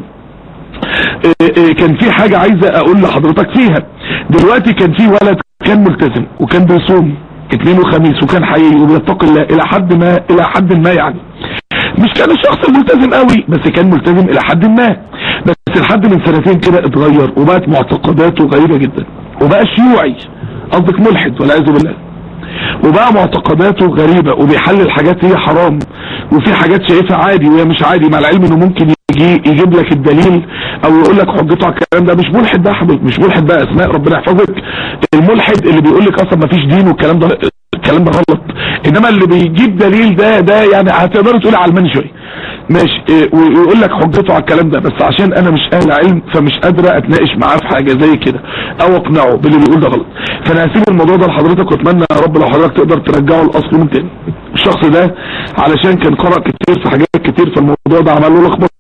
كان في حاجة عايزة اقول لحضرتك فيها دلوقتي كان في ولد كان ملتزم وكان بيصوم اثنين وخميس وكان حقيقي وبيتقي الله الى حد ما الى حد ما يعني مش كان الشخص الملتزم قوي بس كان ملتزم الى حد ما بس لحد من سنتين كده اتغير وبقت معتقداته غريبة جدا وبقى شيوعي قصدك ملحد والعياذ بالله وبقى معتقداته غريبة وبيحلل حاجات هي حرام وفي حاجات شايفها عادي وهي مش عادي مع العلم انه ممكن يجي يجيب لك الدليل او يقول لك حجته على الكلام ده مش ملحد بقى يا حبيبي مش ملحد بقى اسماء ربنا يحفظك الملحد اللي بيقول لك اصلا ما فيش دين والكلام ده الكلام ده غلط انما اللي بيجيب دليل ده ده يعني هتقدر تقول علماني شويه ماشي إيه، ويقول لك حجته على الكلام ده بس عشان انا مش اهل علم فمش قادره اتناقش معاه في حاجه زي كده او اقنعه باللي بيقول ده غلط فانا هسيب الموضوع ده لحضرتك واتمنى يا رب لو حضرتك تقدر ترجعه لاصله من تاني الشخص ده علشان كان قرأ كتير في حاجات كتير فالموضوع ده عمل له لخبطه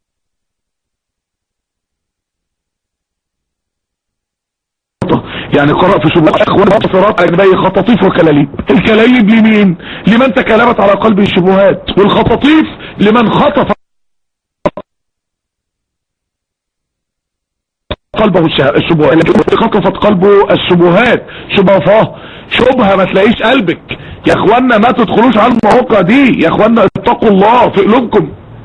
يعني قرأ في شبهات اخوان صراط اجنبي خطاطيف وكلاليب الكلاليب لمين لمن تكلمت على قلبه الشبهات والخطاطيف لمن خطف قلبه الشه- الشبهات لكن خطفت قلبه الشبهات شبهة شبهة ما تلاقيش قلبك يا اخوانا ما تدخلوش على المواقع دي يا اخوانا اتقوا الله في قلوبكم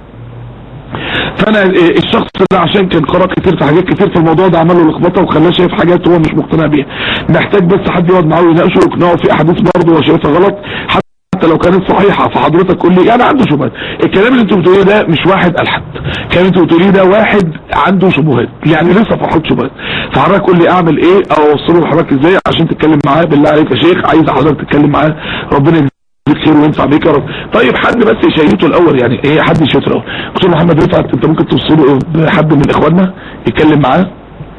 فانا إيه، الشخص ده عشان كان قرأ كتير في حاجات كتير في الموضوع ده عمل له لخبطه وخلاه شايف حاجات هو مش مقتنع بيها محتاج بس حد يقعد معاه ويناقشه ويقنعه في احاديث برضه هو شايفها غلط حتى لو كانت صحيحه فحضرتك قول لي يعني عنده شبهات الكلام اللي انتوا بتقوليه ده مش واحد الحد الكلام اللي انتوا بتقوليه ده واحد عنده شبهات يعني لسه فرحات شبهات فحضرتك قول لي اعمل ايه او اوصله لحضرتك ازاي عشان تتكلم معاه بالله عليك يا شيخ عايز حضرتك تتكلم معاه ربنا يجزيك خير وينفع بيك يا رب طيب حد بس يشيته الاول يعني ايه حد يشيته الاول دكتور محمد رفعت انت ممكن توصله بحد من اخواننا يتكلم معاه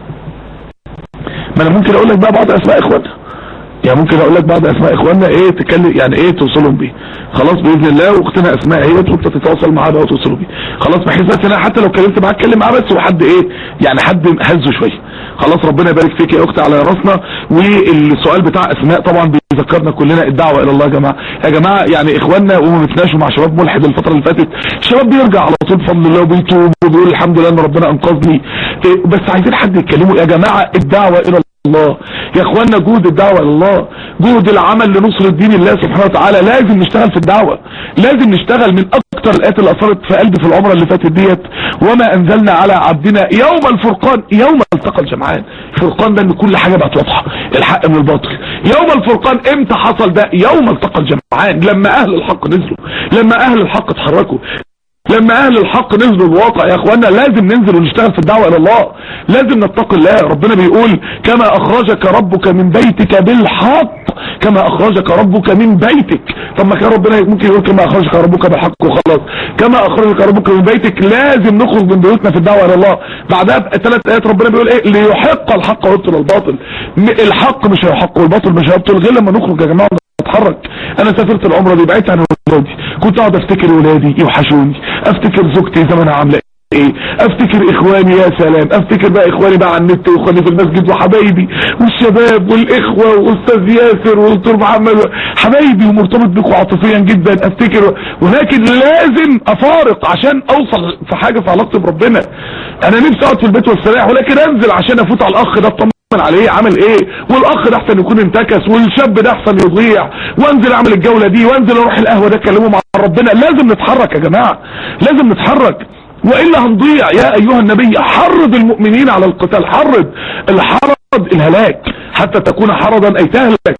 ما انا ممكن اقول لك بقى بعض اسماء اخواننا يعني ممكن اقول لك بعض اسماء اخواننا ايه تتكلم يعني ايه توصلهم بيه خلاص باذن الله واختنا اسماء هي وانت تتواصل معاها بقى وتوصلوا بيه خلاص بحيث بس انا حتى لو كلمت معاك اتكلم معاه بس وحد ايه يعني حد هزه شويه خلاص ربنا يبارك فيك يا اختي على راسنا والسؤال بتاع اسماء طبعا بيذكرنا كلنا الدعوه الى الله يا جماعه يا جماعه يعني اخواننا وهم بيتناقشوا مع شباب ملحد الفتره اللي فاتت الشباب بيرجع على طول بفضل الله وبيتوب وبيقول الحمد لله ان ربنا انقذني إيه، بس عايزين حد يتكلموا يا جماعه الدعوه الى الله يا اخوانا جهد الدعوة الى الله جهد العمل لنصر الدين الله سبحانه وتعالى لازم نشتغل في الدعوة لازم نشتغل من اكتر الايات اللي اثرت في قلبي في العمرة اللي فاتت ديت وما انزلنا على عبدنا يوم الفرقان يوم التقى الجمعان الفرقان ده ان كل حاجة بقت واضحة الحق من الباطل يوم الفرقان امتى حصل ده يوم التقى الجمعان لما اهل الحق نزلوا لما اهل الحق اتحركوا لما اهل الحق نزلوا الواقع يا اخوانا لازم ننزل ونشتغل في الدعوة الى الله لازم نتقي الله ربنا بيقول كما اخرجك ربك من بيتك بالحق كما اخرجك ربك من بيتك طب ما كان ربنا ممكن يقول كما اخرجك ربك بالحق وخلاص كما اخرجك ربك من بيتك لازم نخرج من بيوتنا في الدعوة الى الله بعدها بثلاث ايات ربنا بيقول ايه ليحق الحق ويبطل الباطل م- الحق مش هيحق والباطل مش هيبطل غير لما نخرج يا جماعه اتحرك انا سافرت العمره دي بعدت عن ولادي كنت اقعد افتكر ولادي يوحشوني افتكر زوجتي زمانها عامله ايه افتكر اخواني يا سلام افتكر بقى اخواني بقى على النت واخواني في المسجد وحبايبي والشباب والاخوه واستاذ ياسر والدكتور محمد حبايبي ومرتبط بيكم عاطفيا جدا افتكر ولكن لازم افارق عشان اوصل في حاجه في علاقتي بربنا انا نفسي اقعد في البيت واستريح ولكن انزل عشان افوت على الاخ ده اطمن عليه عمل ايه والاخ ده احسن يكون انتكس والشاب ده احسن يضيع وانزل اعمل الجولة دي وانزل اروح القهوة ده اتكلموا مع ربنا لازم نتحرك يا جماعة لازم نتحرك والا هنضيع يا ايها النبي حرض المؤمنين على القتال حرض الحرض الهلاك حتى تكون حرضا اي تهلك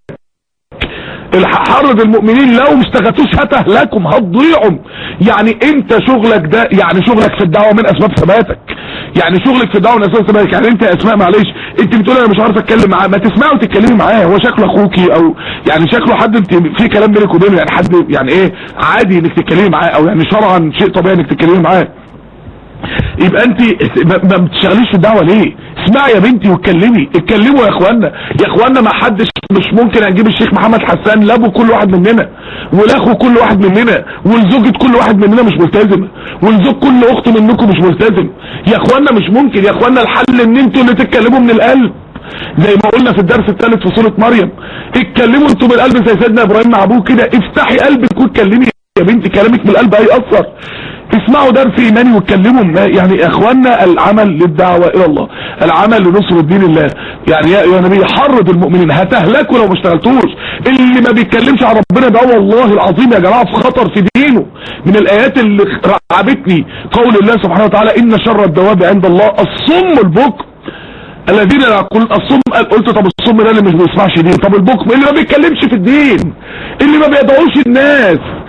الحرض المؤمنين لو ما اشتغلتوش هتهلكم هتضيعوا يعني انت شغلك ده يعني شغلك في الدعوه من اسباب ثباتك يعني شغلك في الدعوه من اسباب ثباتك يعني انت يا اسماء معلش انت بتقول انا مش عارف اتكلم معاه ما تسمعي وتتكلمي معاه هو شكله اخوكي او يعني شكله حد انت في كلام بينك وبينه يعني حد يعني ايه عادي انك تتكلمي معاه او يعني شرعا شيء طبيعي انك تتكلمي معاه يبقى انت ما ما بتشتغليش في الدعوه ليه اسمعي يا بنتي واتكلمي اتكلموا يا اخوانا يا اخوانا ما حدش مش ممكن اجيب الشيخ محمد حسان لابو كل واحد مننا ولاخو كل واحد مننا ولزوجة كل واحد مننا مش ملتزمه ولزوج كل اخت منكم مش ملتزم يا اخوانا مش ممكن يا اخوانا الحل ان انتوا اللي تتكلموا من القلب زي ما قلنا في الدرس الثالث في سوره مريم اتكلموا انتوا من القلب زي سيدنا ابراهيم مع ابوه كده افتحي قلبك واتكلمي يا بنتي كلامك من القلب هيأثر اسمعوا درس ايماني واتكلموا ما- يعني يا اخوانا العمل للدعوة الى الله العمل لنصر الدين الله يعني يا يا نبي حرض المؤمنين هتهلكوا لو ما اشتغلتوش اللي ما بيتكلمش عن ربنا ده والله العظيم يا جماعة في خطر في دينه من الايات اللي رعبتني قول الله سبحانه وتعالى ان شر الدواب عند الله الصم البكم الذين يقول الصم قلت طب الصم ده اللي مش بيسمعش دين طب البكم اللي ما بيتكلمش في الدين اللي ما بيدعوش الناس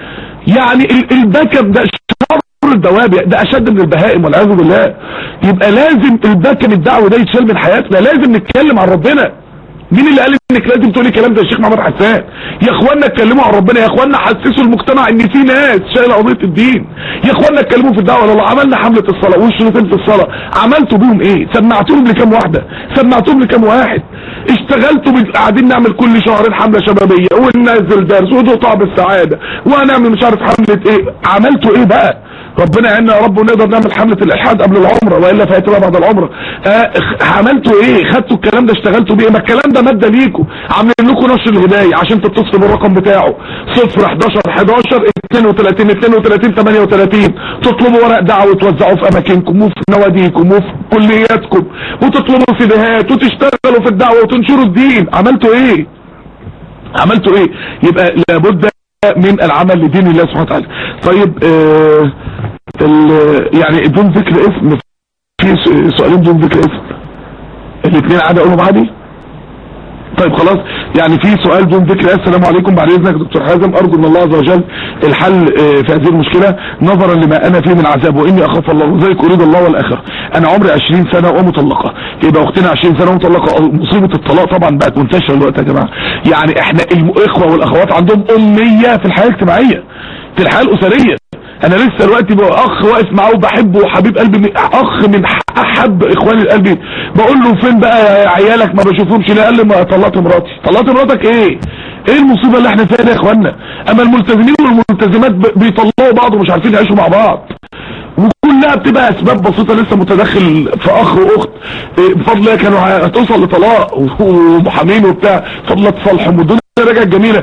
يعني ال- البكم ده شر الدواب ده اشد من البهائم والعياذ بالله يبقى لازم البكم الدعوه ده يتشال من حياتنا لازم نتكلم عن ربنا مين اللي قال انك لازم تقولي كلام زي الشيخ محمد حسان يا اخوانا اتكلموا عن ربنا يا اخوانا حسسوا المجتمع ان في ناس شايله قضيه الدين يا اخوانا اتكلموا في الدعوه والله عملنا حمله الصلاه والشروطين في الصلاه عملتوا بيهم ايه سمعتوهم لكام واحده سمعتوهم لكام واحد اشتغلتوا بال- قاعدين نعمل كل شهرين حمله شبابيه وننزل درس ودقطع بالسعاده وهنعمل مش عارف حمله ايه عملتوا ايه بقى ربنا يعيننا يا رب ونقدر نعمل حملة الالحاد قبل العمرة والا فهتبقى بعد العمرة آه عملتوا ايه خدتوا الكلام ده اشتغلتوا بيه ما الكلام ده مادة ليكوا عاملين لكم نشر الهداية عشان تتصلوا بالرقم بتاعه 0 11 11 32 32 38 تطلبوا ورق دعوة توزعوه في اماكنكم وفي نواديكم وفي كلياتكم وتطلبوا سيديهات وتشتغلوا في الدعوة وتنشروا الدين عملتوا ايه عملتوا ايه يبقى لابد من العمل لدين الله سبحانه وتعالى طيب آه ال- يعني دون ذكر اسم في س- سؤالين دون ذكر اسم الاثنين عادي اقولهم عادي طيب خلاص يعني في سؤال دون ذكر السلام عليكم بعد اذنك يا دكتور حازم ارجو من الله عز وجل الحل آه، في هذه المشكله نظرا لما انا فيه من عذاب واني اخاف الله وذلك اريد الله والاخره انا عمري 20 سنه ومطلقه يبقى اختنا 20 سنه ومطلقه مصيبه الطلاق طبعا بقت منتشره دلوقتي يا جماعه يعني احنا الاخوه والاخوات عندهم اميه في الحياه الاجتماعيه في الحياه الاسريه انا لسه دلوقتي بقى اخ واقف معاه وبحبه وحبيب قلبي من اخ من احب اخواني القلبي بقول له فين بقى عيالك ما بشوفهمش ليه قال لي ما طلعت مراتي طلعت مراتك ايه ايه المصيبه اللي احنا فيها دي يا اخوانا اما الملتزمين والملتزمات ب- بيطلعوا بعض ومش عارفين يعيشوا مع بعض وكلها بتبقى اسباب بسيطه لسه متدخل في اخ واخت إيه، بفضل الله كانوا هتوصل لطلاق ومحامين وبتاع بفضل الله تصالحهم والدنيا رجعت جميله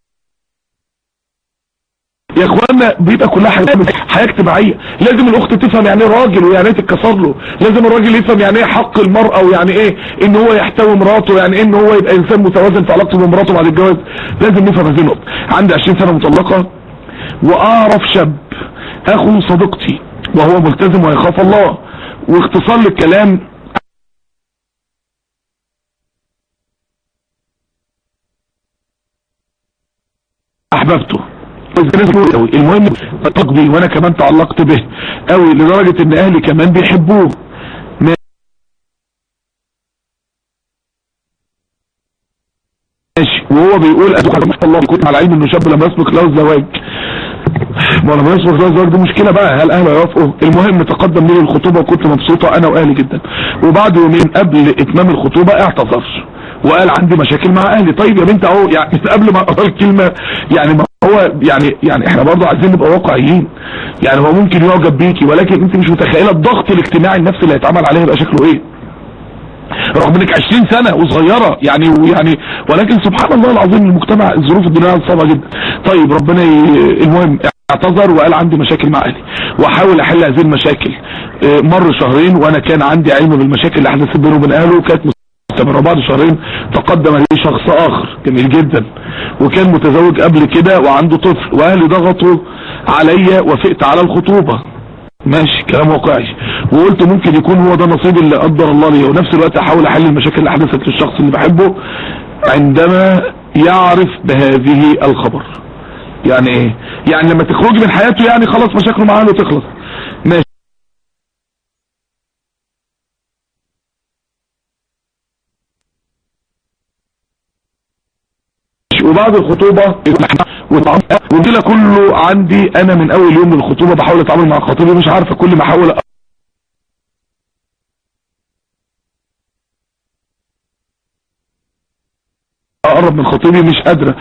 يا اخوانا بيبقى كلها حاجة حياة اجتماعية لازم الاخت تفهم يعني ايه راجل ويعني ايه تتكسر له لازم الراجل يفهم يعني ايه حق المرأة ويعني ايه ان هو يحتوي مراته يعني ايه ان هو يبقى انسان متوازن في علاقته بمراته بعد الجواز لازم نفهم هذه النقطة عندي 20 سنة مطلقة واعرف شاب اخو صديقتي وهو ملتزم ويخاف الله واختصار للكلام احببته قوي المهم اتعلق بيه وانا كمان تعلقت به قوي لدرجة ان اهلي كمان بيحبوه ماشي وهو بيقول اتوقع الله كنت على علم انه شاب لما يسبق له الزواج ما لما يسبق له الزواج دي مشكلة بقى هل اهله يوافقوا المهم تقدم لي الخطوبة وكنت مبسوطة انا واهلي جدا وبعد يومين قبل اتمام الخطوبة اعتذر وقال عندي مشاكل مع اهلي طيب يا بنت اهو يعني قبل ما اقرا الكلمة يعني ما هو يعني يعني احنا برضه عايزين نبقى واقعيين يعني هو ممكن يعجب بيكي ولكن انت مش متخيله الضغط الاجتماعي النفسي اللي هيتعمل عليه يبقى شكله ايه رغم انك 20 سنة وصغيرة يعني ويعني ولكن سبحان الله العظيم المجتمع الظروف الدنيا صعبة جدا طيب ربنا ي... المهم اعتذر وقال عندي مشاكل مع اهلي واحاول احل هذه المشاكل اه، مر شهرين وانا كان عندي علم بالمشاكل اللي حدثت بينه وبين اهله وكانت مستمرة بعد شهرين تقدم لي شخص اخر جميل جدا وكان متزوج قبل كده وعنده طفل واهلي ضغطوا عليا وافقت على الخطوبة ماشي كلام واقعي وقلت ممكن يكون هو ده نصيب اللي قدر الله لي ونفس الوقت احاول احل المشاكل اللي حدثت للشخص اللي بحبه عندما يعرف بهذه الخبر يعني ايه يعني لما تخرجي من حياته يعني خلاص مشاكله معاه تخلص ماشي وبعد الخطوبة والمشكلة كله عندي انا من اول يوم من الخطوبة بحاول اتعامل مع خطيبي مش عارفة كل ما احاول اقرب من خطيبي مش قادرة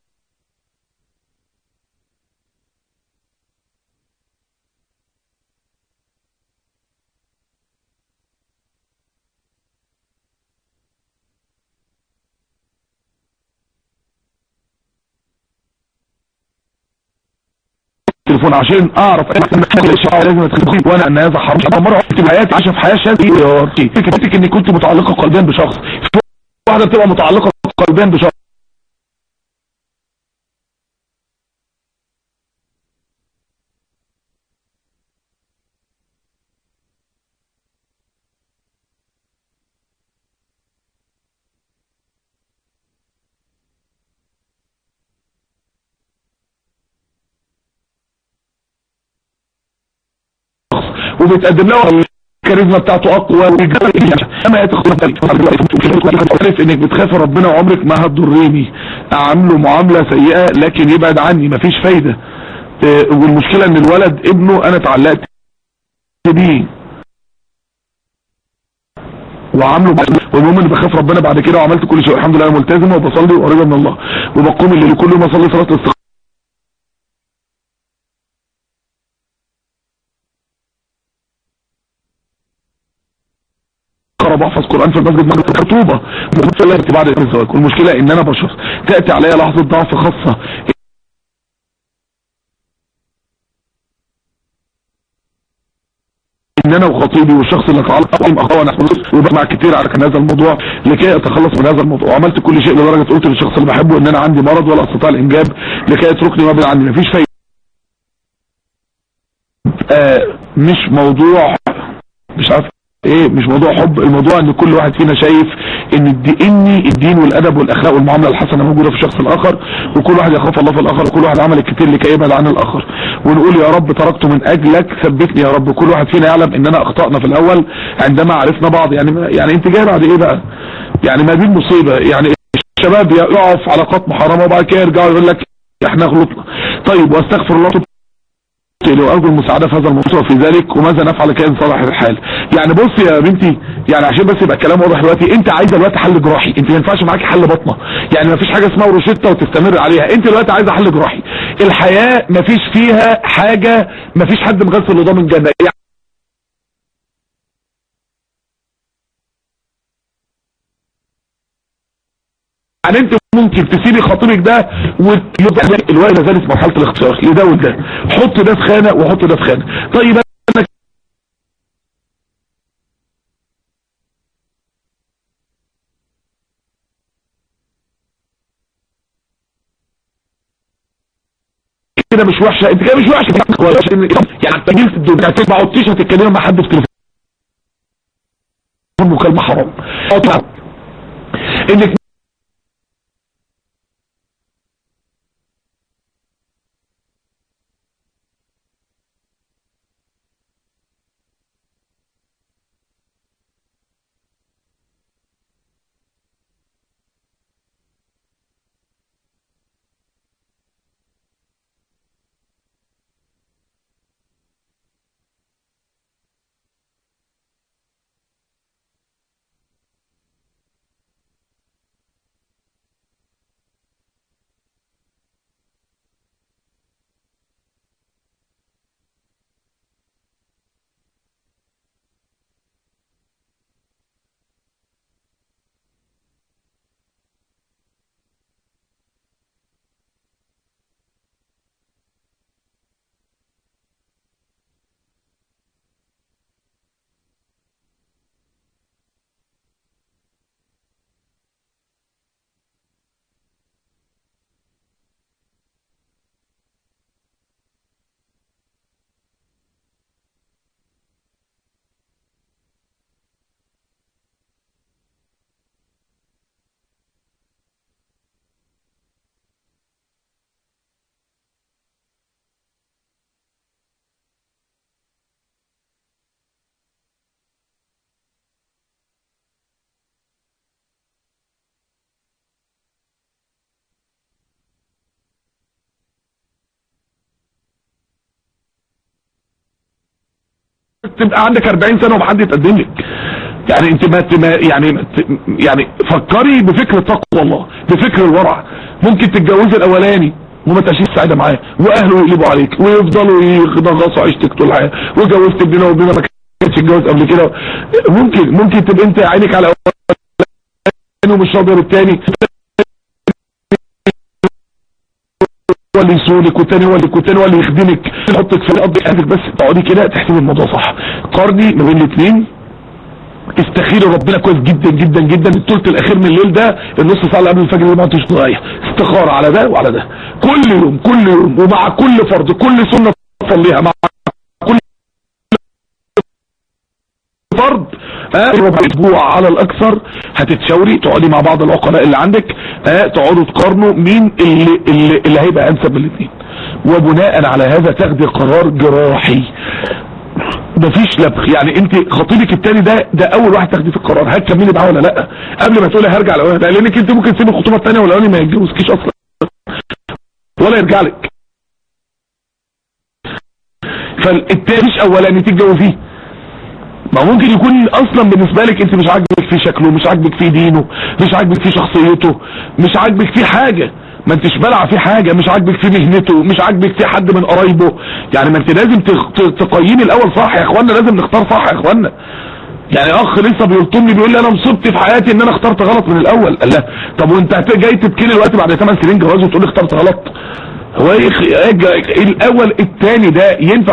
التليفون عشان اعرف لازم اتخذ وانا ان هذا حرام مره في حياتي عايشه في حياه شاذه فكرتك اني كنت متعلقه قلبيا بشخص في واحده بتبقى متعلقه قلبيا بشخص وبتقدم له الكاريزما بتاعته اقوى اما عارف انك بتخاف ربنا وعمرك ما هتضرني اعامله معاملة سيئة لكن يبعد عني مفيش فايدة آه، والمشكلة ان الولد ابنه انا اتعلقت بيه وعامله والمهم اني بخاف ربنا بعد كده وعملت كل شيء الحمد لله انا ملتزمه وبصلي وقريبه من الله وبقوم الليل كل يوم اصلي صلاه الاستخاره بحفظ قرآن في المسجد مجلس خطوبة بعد الزواج والمشكلة ان انا بشر تأتي عليا لحظة ضعف خاصة ان انا وخطيبي والشخص اللي تعلق بهم اخوه نحن وبسمع كتير على كان هذا الموضوع لكي اتخلص من هذا الموضوع وعملت كل شيء لدرجة قلت للشخص اللي بحبه ان انا عندي مرض ولا استطاع الانجاب لكي يتركني وابعد عني مفيش فايدة آه مش موضوع مش عارف ايه مش موضوع حب الموضوع ان كل واحد فينا شايف ان اني الدين والادب والاخلاق والمعامله الحسنه موجوده في الشخص الاخر وكل واحد يخاف الله في الاخر وكل واحد عمل الكتير لكي يبعد عن الاخر ونقول يا رب تركته من اجلك ثبتني يا رب كل واحد فينا يعلم اننا اخطانا في الاول عندما عرفنا بعض يعني يعني انت جاي بعد ايه بقى يعني ما دي المصيبه يعني الشباب يقعوا في علاقات محرمه وبعد كده يرجعوا يقول لك احنا غلطنا طيب واستغفر الله لو ارجو المساعدة في هذا الموضوع في ذلك وماذا نفعل كائن صالح الحال يعني بص يا بنتي يعني عشان بس يبقى الكلام واضح دلوقتي انت عايزه دلوقتي حل جراحي انت ما ينفعش معاكي حل بطنه يعني ما فيش حاجه اسمها روشته وتستمر عليها انت دلوقتي عايزه حل جراحي الحياه ما فيش فيها حاجه ما فيش حد مغسل له ضامن جنه يعني انت ممكن تسيبي خطيبك ده ويبقى الوقت لا زالت مرحله الاختيار لده وده حط ده في خانه وحط ده في خانه طيب انا كده مش وحشه انت كده مش وحشه يعني تجيل في الدنيا ما عدتيش هتتكلمي مع حد في تليفون مكالمه حرام انك تبقى عندك 40 سنة ومحد يتقدم لك يعني انت ما يعني يعني فكري بفكر تقوى الله بفكر الورع ممكن تتجوزي الاولاني وما تعيشيش سعيده معاه واهله يقلبوا عليك ويفضلوا يغصوا عيشتك طول الحياه وجوزت ابننا وابننا ما كانتش اتجوز قبل كده ممكن ممكن تبقى انت عينك على اولاني ومش راضيه بالتاني هو اللي يسولك والتاني هو اللي والتاني هو اللي يخدمك يحطك في الارض حياتك بس تقعدي كده تحسبي الموضوع صح قارني ما بين الاثنين استخيري ربنا كويس جدا جدا جدا الثلث الاخير من الليل ده النص ساعه اللي قبل الفجر اللي ما انتش ضايع استخاره على ده وعلى ده كل يوم كل يوم ومع كل فرض كل سنه تصليها مع كل فرض اه ربع اسبوع على الاكثر هتتشاوري تقعدي مع بعض العقلاء اللي عندك اه تقعدوا تقارنوا مين اللي, اللي, اللي هيبقى انسب من الاثنين وبناء على هذا تاخدي قرار جراحي مفيش لبخ يعني انت خطيبك التاني ده ده اول واحد تاخدي في القرار هتكملي معاه ولا لا قبل ما تقولي هرجع الاولاني ده لانك انت ممكن تسيبي الخطوبه الثانيه والاولاني ما يتجوزكيش اصلا ولا يرجع لك فالتاني مش اولاني تتجوزيه ما ممكن يكون اصلا بالنسبه لك انت مش عاجبك في شكله مش عاجبك في دينه مش عاجبك في شخصيته مش عاجبك في حاجه ما انتش بلع في حاجة مش عاجبك في مهنته مش عاجبك في حد من قرايبه يعني ما انت لازم تخ- ت- تقيمي الاول صح يا اخوانا لازم نختار صح يا اخوانا يعني اخ لسه بيلطمني بيقول لي انا مصبت في حياتي ان انا اخترت غلط من الاول قال لا طب وانت هت- جاي تبكي لي دلوقتي بعد 8 سنين جواز وتقول لي اخترت غلط هو ايه خ- ايه الج- الاول الثاني ده ينفع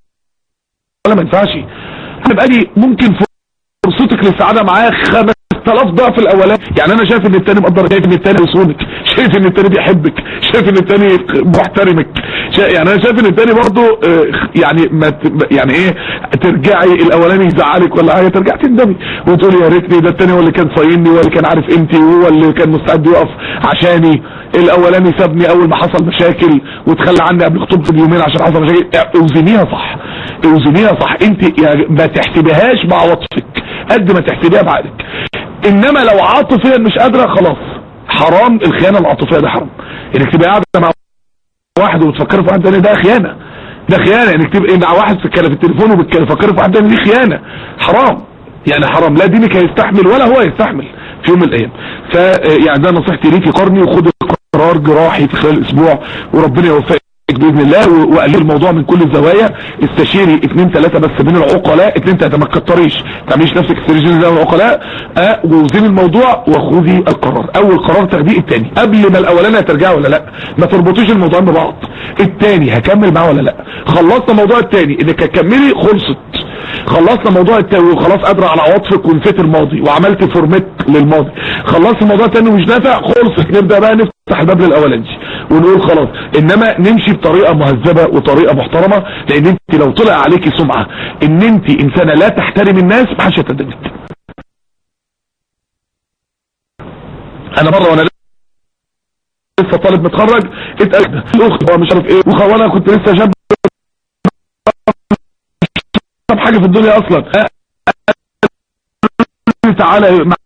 ولا ما ينفعش انا بقى لي ممكن فرصتك للسعاده معاه 5000 ضعف الاولاني يعني انا شايف ان التاني مقدر شايف ان التاني يصونك شايف ان التاني بيحبك شايف ان التاني محترمك شا... يعني انا شايف ان التاني برضه آه، يعني ما ت... يعني ايه ترجعي الاولاني يزعلك ولا حاجه ترجعي تندمي وتقولي يا ريتني ده التاني هو اللي كان صايني هو اللي كان عارف قيمتي وهو اللي كان مستعد يقف عشاني الاولاني سابني اول ما حصل مشاكل وتخلى عني قبل خطوبتي بيومين عشان حصل مشاكل اوزنيها صح اوزنيها صح انت يعني ما تحسبيهاش بعواطفك قد ما تحسبيها بعقلك انما لو عاطفيا مش قادره خلاص حرام الخيانه العاطفيه ده حرام انك تبقى قاعده مع واحد وتفكري في واحد تاني ده خيانه ده خيانه انك تبقى مع واحد تتكلم في التليفون وبتفكري في واحد تاني دي خيانه حرام يعني حرام لا دينك هيستحمل ولا هو يستحمل في يوم من الايام ف يعني ده نصيحتي ليكي قرني وخد قرار جراحي في خلال اسبوع وربنا يوفقك باذن الله و- وقلل الموضوع من كل الزوايا استشيري اثنين ثلاثه بس من العقلاء اثنين ثلاثه ما تكتريش ما تعمليش نفسك استرجين زي العقلاء اه ووزني الموضوع وخذي القرار اول قرار تاخديه الثاني قبل ما الاولاني هترجعي ولا لا ما تربطيش الموضوعين ببعض الثاني هكمل معاه ولا لا خلصنا موضوع الثاني انك هتكملي خلصت خلصنا موضوع التاوي وخلاص قادرة على عواطفك ونسيت الماضي وعملت فورمات للماضي خلصت الموضوع التاني ومش نافع خلصت نبدأ بقى نفتح الباب للاولاني ونقول خلاص انما نمشي بطريقة مهذبة وطريقة محترمة لان انت لو طلع عليكي سمعة ان انت انسانة لا تحترم الناس ما حدش هيتقدمك انا مرة وانا لسه طالب متخرج اتقال الاخت هو مش عارف ايه وخ- وانا كنت لسه شاب طب حاجة في الدنيا اصلا أه، تعالى مع-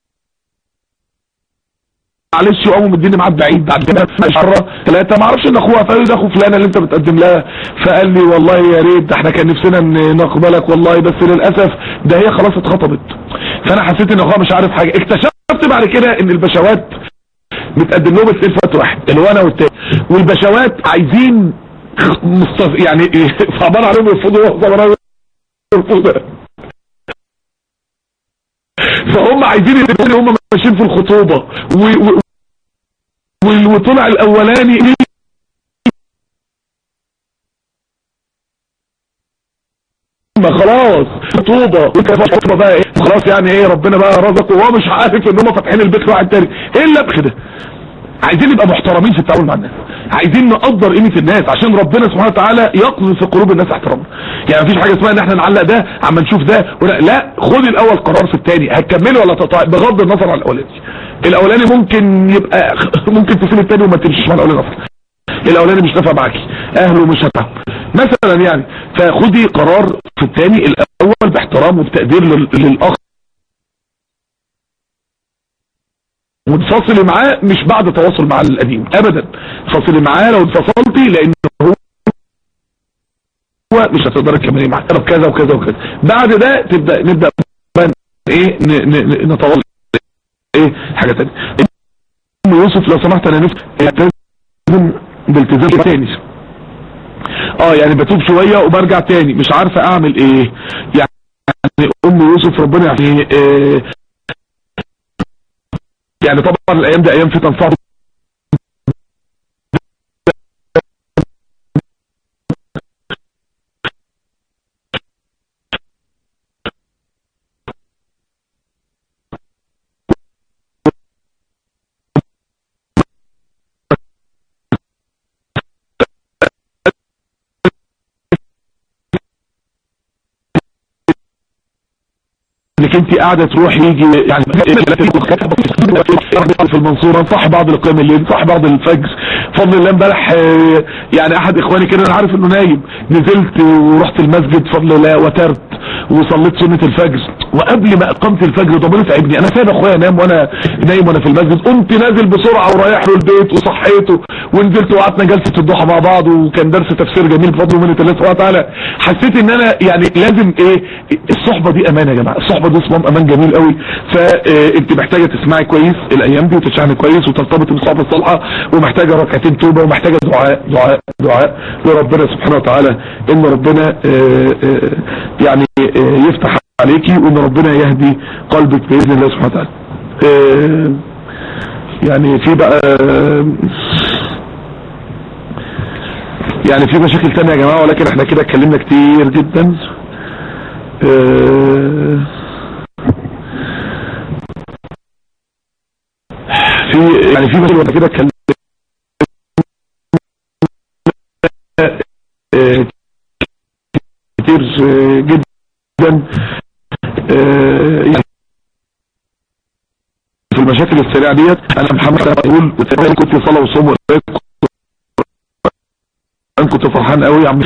معلش وقاموا مديني معاد بعيد بعد كده مرة ثلاثة ما اعرفش ان اخوها فقال لي ده اخو فلانة اللي انت بتقدم لها فقال لي والله يا ريت ده احنا كان نفسنا ان نقبلك والله بس للاسف ده هي خلاص اتخطبت فانا حسيت ان اخوها مش عارف حاجة اكتشفت بعد كده ان البشوات متقدم لهم الاثنين في وقت واحد اللي هو انا والتاني والبشوات عايزين مستف... يعني صعبان عليهم يرفضوا صعبان عليهم يرفضوا فهم عايزين الاثنين هم ماشيين في الخطوبة و... و... و... وطلع الاولاني ما خلاص خطوبة وانت خطوبة بقى ايه خلاص يعني ايه ربنا بقى رزقه وهو مش عارف ان هم فاتحين البيت لواحد تاني ايه اللبخ ده عايزين نبقى محترمين في التعامل مع الناس عايزين نقدر قيمه الناس عشان ربنا سبحانه وتعالى يقذف في قلوب الناس احترامنا يعني مفيش حاجه اسمها ان احنا نعلق ده عما نشوف ده ولا لا خد الاول قرار في الثاني هتكمله ولا تقطع بغض النظر عن الاولاني الاولاني ممكن يبقى ممكن تسيب الثاني وما تمشيش مع الاولاني اصلا الاولاني مش نافع معاكي اهله مش هتفهم مثلا يعني فخدي قرار في الثاني الاول باحترام وبتقدير لل- للاخ وتفاصلي معاه مش بعد تواصل مع القديم ابدا فاصلي معاه لو انفصلتي لان هو هو مش هتقدري تكملي معاه طب كذا وكذا وكذا بعد ده تبدا نبدا بقى ايه ن- ن- نتواصل ايه حاجه ثانيه ام يوسف لو سمحت انا نفسي التزم بالتزام تاني اه يعني بتوب شويه وبرجع تاني مش عارفه اعمل ايه يعني ام يوسف ربنا يعني إيه يعني طبعا الايام دي ايام فتن صعبه انك انت قاعده تروح يجي يعني في المنصوره صح بعض القيام الليل صح بعض الفجر فضل الله امبارح آه، يعني احد اخواني كده انا عارف انه نايم نزلت ورحت المسجد فضل الله وترت وصليت سنه الفجر وقبل ما اقامت الفجر ضميري تعبني انا سايب اخويا نام وانا نايم وانا في المسجد قمت نازل بسرعه ورايح له البيت وصحيته ونزلت وقعدنا جلسه الضحى مع بعض وكان درس تفسير جميل بفضل من الله سبحانه وتعالى حسيت ان انا يعني لازم ايه الصحبه دي امانه يا جماعه الصحبه دي صمام امان جميل قوي فانت محتاجه تسمعي كويس الايام دي وتشعني كويس وترتبطي بالصحبه الصالحه ومحتاجه ركعتين توبه ومحتاجه دعاء دعاء دعاء لربنا سبحانه وتعالى ان ربنا آه، آه، يعني آه، يفتح عليكي وان ربنا يهدي قلبك باذن الله سبحانه وتعالى آه، يعني في بقى يعني في مشاكل تانية يا جماعة ولكن احنا كده اتكلمنا كتير جدا آه، في يعني في مشاكل كده اتكلمنا آه، كتير آه، جدا آه، يعني في المشاكل السريعة ديت انا محمد أنا بقول وتقريبا كنت صلاة وصوم وقراءة انا كنت فرحان قوي يا عم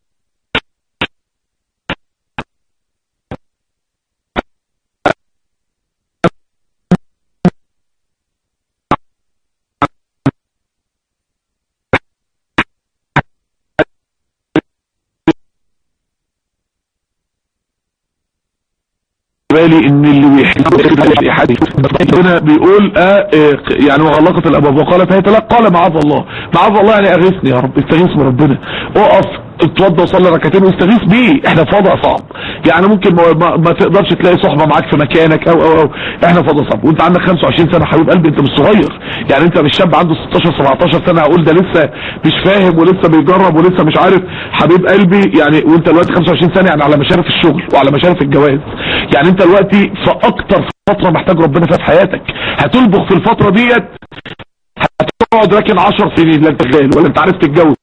بالي ان اللي بيحب حد ربنا بيقول آه آه، يعني وغلقت الابواب وقالت هيت لك قال معاذ الله معاذ الله يعني اغيثني يا رب استغيث بربنا اقف اتوضى وصلي ركعتين واستغيث بيه احنا في وضع صعب يعني ممكن ما, ما, ما تقدرش تلاقي صحبه معاك في مكانك او او او احنا في وضع صعب وانت عندك 25 سنه حبيب قلبي انت مش صغير يعني انت مش شاب عنده 16 17 سنه اقول ده لسه مش فاهم ولسه بيجرب ولسه مش عارف حبيب قلبي يعني وانت دلوقتي 25 سنه يعني على مشارف الشغل وعلى مشارف الجواز يعني انت دلوقتي في اكتر فتره محتاج ربنا فيها في حياتك هتلبخ في الفتره ديت هتقعد راكن 10 سنين لا انت غالي ولا انت عارف تتجوز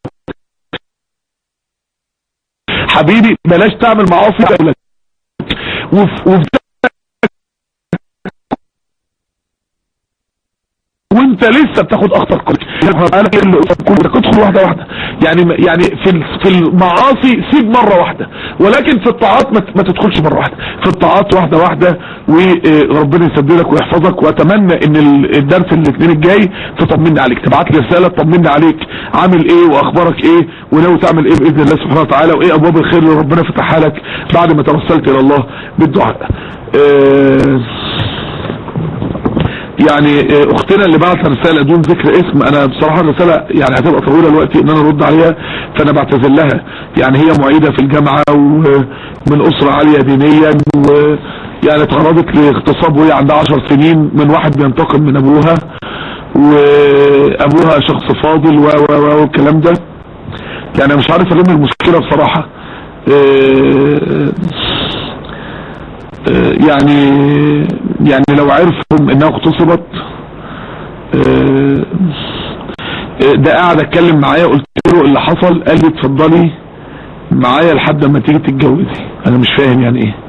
حبيبي بلاش تعمل معاصي في أولادك. وف وف وانت لسه بتاخد اخطر قلت انا كل تدخل واحده واحده يعني يعني في ال- في المعاصي سيب مره واحده ولكن في الطاعات ما ت- ما تدخلش مره واحده في الطاعات واحده واحده وربنا يسددك ويحفظك واتمنى ان ال- الدرس الاثنين الجاي تطمني عليك تبعت لي رساله تطمني عليك عامل ايه واخبارك ايه وناوي تعمل ايه باذن الله سبحانه وتعالى وايه ابواب الخير اللي ربنا فتحها لك بعد ما توسلت الى الله بالدعاء آه يعني آه، اختنا اللي بعت رسالة دون ذكر اسم انا بصراحة الرسالة يعني هتبقى طويلة الوقت ان انا ارد عليها فانا بعتذر لها يعني هي معيدة في الجامعة ومن اسرة عالية دينيا ويعني اتعرضت لاغتصاب وهي عندها عشر سنين من واحد بينتقم من ابوها وابوها شخص فاضل و و و والكلام ده يعني مش عارف الم المشكلة بصراحة آه، آه، يعني يعني لو عرفهم انها اغتصبت آه، آه، ده قاعد اتكلم معايا قلت له اللي حصل قال لي اتفضلي معايا لحد ما تيجي تتجوزي انا مش فاهم يعني ايه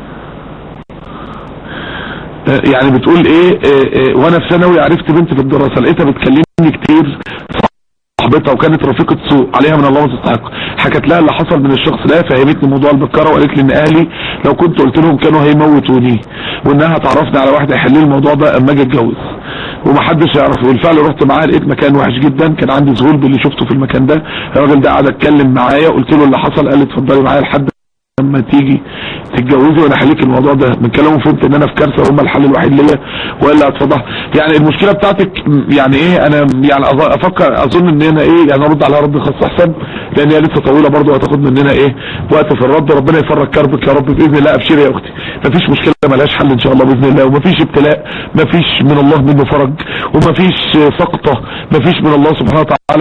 آه، يعني بتقول ايه آه، آه، وانا في ثانوي عرفت بنت في الدراسه لقيتها بتكلمني كتير صاحبتها وكانت رفيقة سوء عليها من الله ما تستحق حكت لها اللي حصل من الشخص ده فهمتني موضوع البكارة وقالت لي ان اهلي لو كنت قلت لهم كانوا هيموتوني وانها تعرفني على واحد يحل لي الموضوع ده اما اجي اتجوز ومحدش يعرف وبالفعل رحت معاه لقيت مكان وحش جدا كان عندي ذهول باللي شفته في المكان ده الراجل ده قعد اتكلم معايا قلت له اللي حصل قال لي اتفضلي معايا لحد لما تيجي تتجوزي وانا احلك الموضوع ده من كلامه فهمت ان انا في كارثه وهم الحل الوحيد ليا والا اتفضح يعني المشكله بتاعتك م، يعني ايه انا يعني أظ- افكر اظن ان انا ايه يعني ارد على رد خاص احسن لان هي لسه طويله برضه وهتاخد مننا ايه وقت في الرد ربنا يفرج كربك يا رب باذن الله ابشري يا اختي مفيش مشكله ملهاش حل ان شاء الله باذن الله ومفيش ابتلاء مفيش من الله منه فرج ومفيش سقطه مفيش من الله سبحانه وتعالى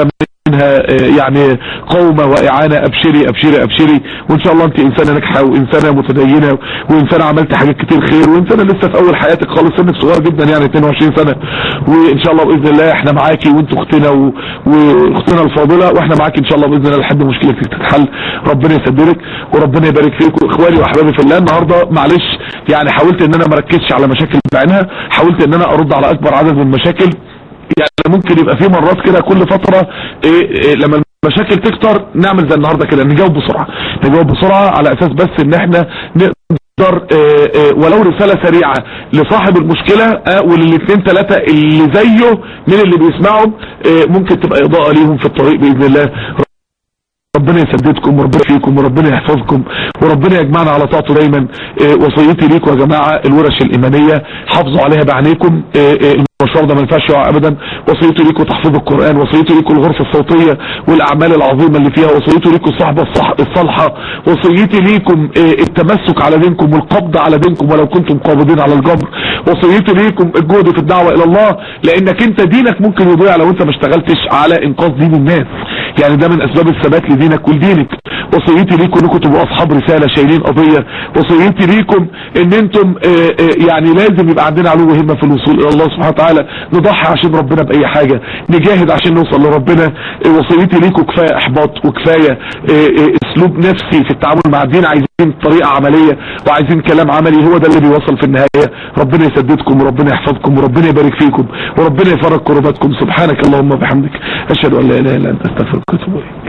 منها آه، يعني قومة واعانة ابشري ابشري ابشري وان شاء الله انت انسانة ناجحة وانسانة متدينة وانسانة عملت حاجات كتير خير وانسانة لسه في اول حياتك خالص سنك صغير جدا يعني 22 سنة وان شاء الله باذن الله احنا معاكي وانت اختنا و- واختنا الفاضلة واحنا معاكي ان شاء الله باذن الله لحد مشكلتك تتحل ربنا يسددك وربنا يبارك فيكم اخواني واحبابي في الله النهارده معلش يعني حاولت ان انا ما اركزش على مشاكل بعينها حاولت ان انا ارد على اكبر عدد من المشاكل يعني ممكن يبقى في مرات كده كل فترة إيه إيه لما المشاكل تكتر نعمل زي النهاردة كده نجاوب بسرعة نجاوب بسرعة على اساس بس ان احنا نقدر إيه إيه ولو رسالة سريعة لصاحب المشكلة آه، وللاثنين ثلاثة اللي زيه من اللي بيسمعهم إيه ممكن تبقى اضاءة ليهم في الطريق باذن الله ربنا يسددكم وربنا فيكم وربنا يحفظكم وربنا يجمعنا على طاعته دايما إيه، وصيتي ليكم يا جماعة الورش الإيمانية حافظوا عليها بعينيكم إيه، إيه، المشوار ده ما ينفعش يقع ابدا وصيتي ليكم تحفظ القرآن وصيتي ليكم الغرفة الصوتية والأعمال العظيمة اللي فيها وصيتي ليكم الصحبة الصح الصالحة وصيتي ليكم إيه، التمسك على دينكم والقبض على دينكم ولو كنتم قابضين على الجبر وصيتي ليكم الجهد في الدعوة إلى الله لأنك أنت دينك ممكن يضيع لو أنت ما اشتغلتش على إنقاذ دين الناس يعني ده من أسباب الثبات لدينك ولدينك وصيتي ليكم انكم تبقوا اصحاب رسالة شايلين قضية وصيتي ليكم ان انتم آه، آه، يعني لازم يبقى عندنا علو همة في الوصول الى الله سبحانه وتعالى نضحي عشان ربنا باي حاجة نجاهد عشان نوصل لربنا آه، وصيتي ليكم كفاية احباط وكفاية آه، آه، اسلوب نفسي في التعامل مع الدين عايزين طريقة عملية وعايزين كلام عملي هو ده اللي بيوصل في النهاية ربنا يسددكم وربنا يحفظكم وربنا يبارك فيكم وربنا يفرج كرباتكم سبحانك اللهم وبحمدك اشهد ان لا اله الا انت استغفرك واتوب اليك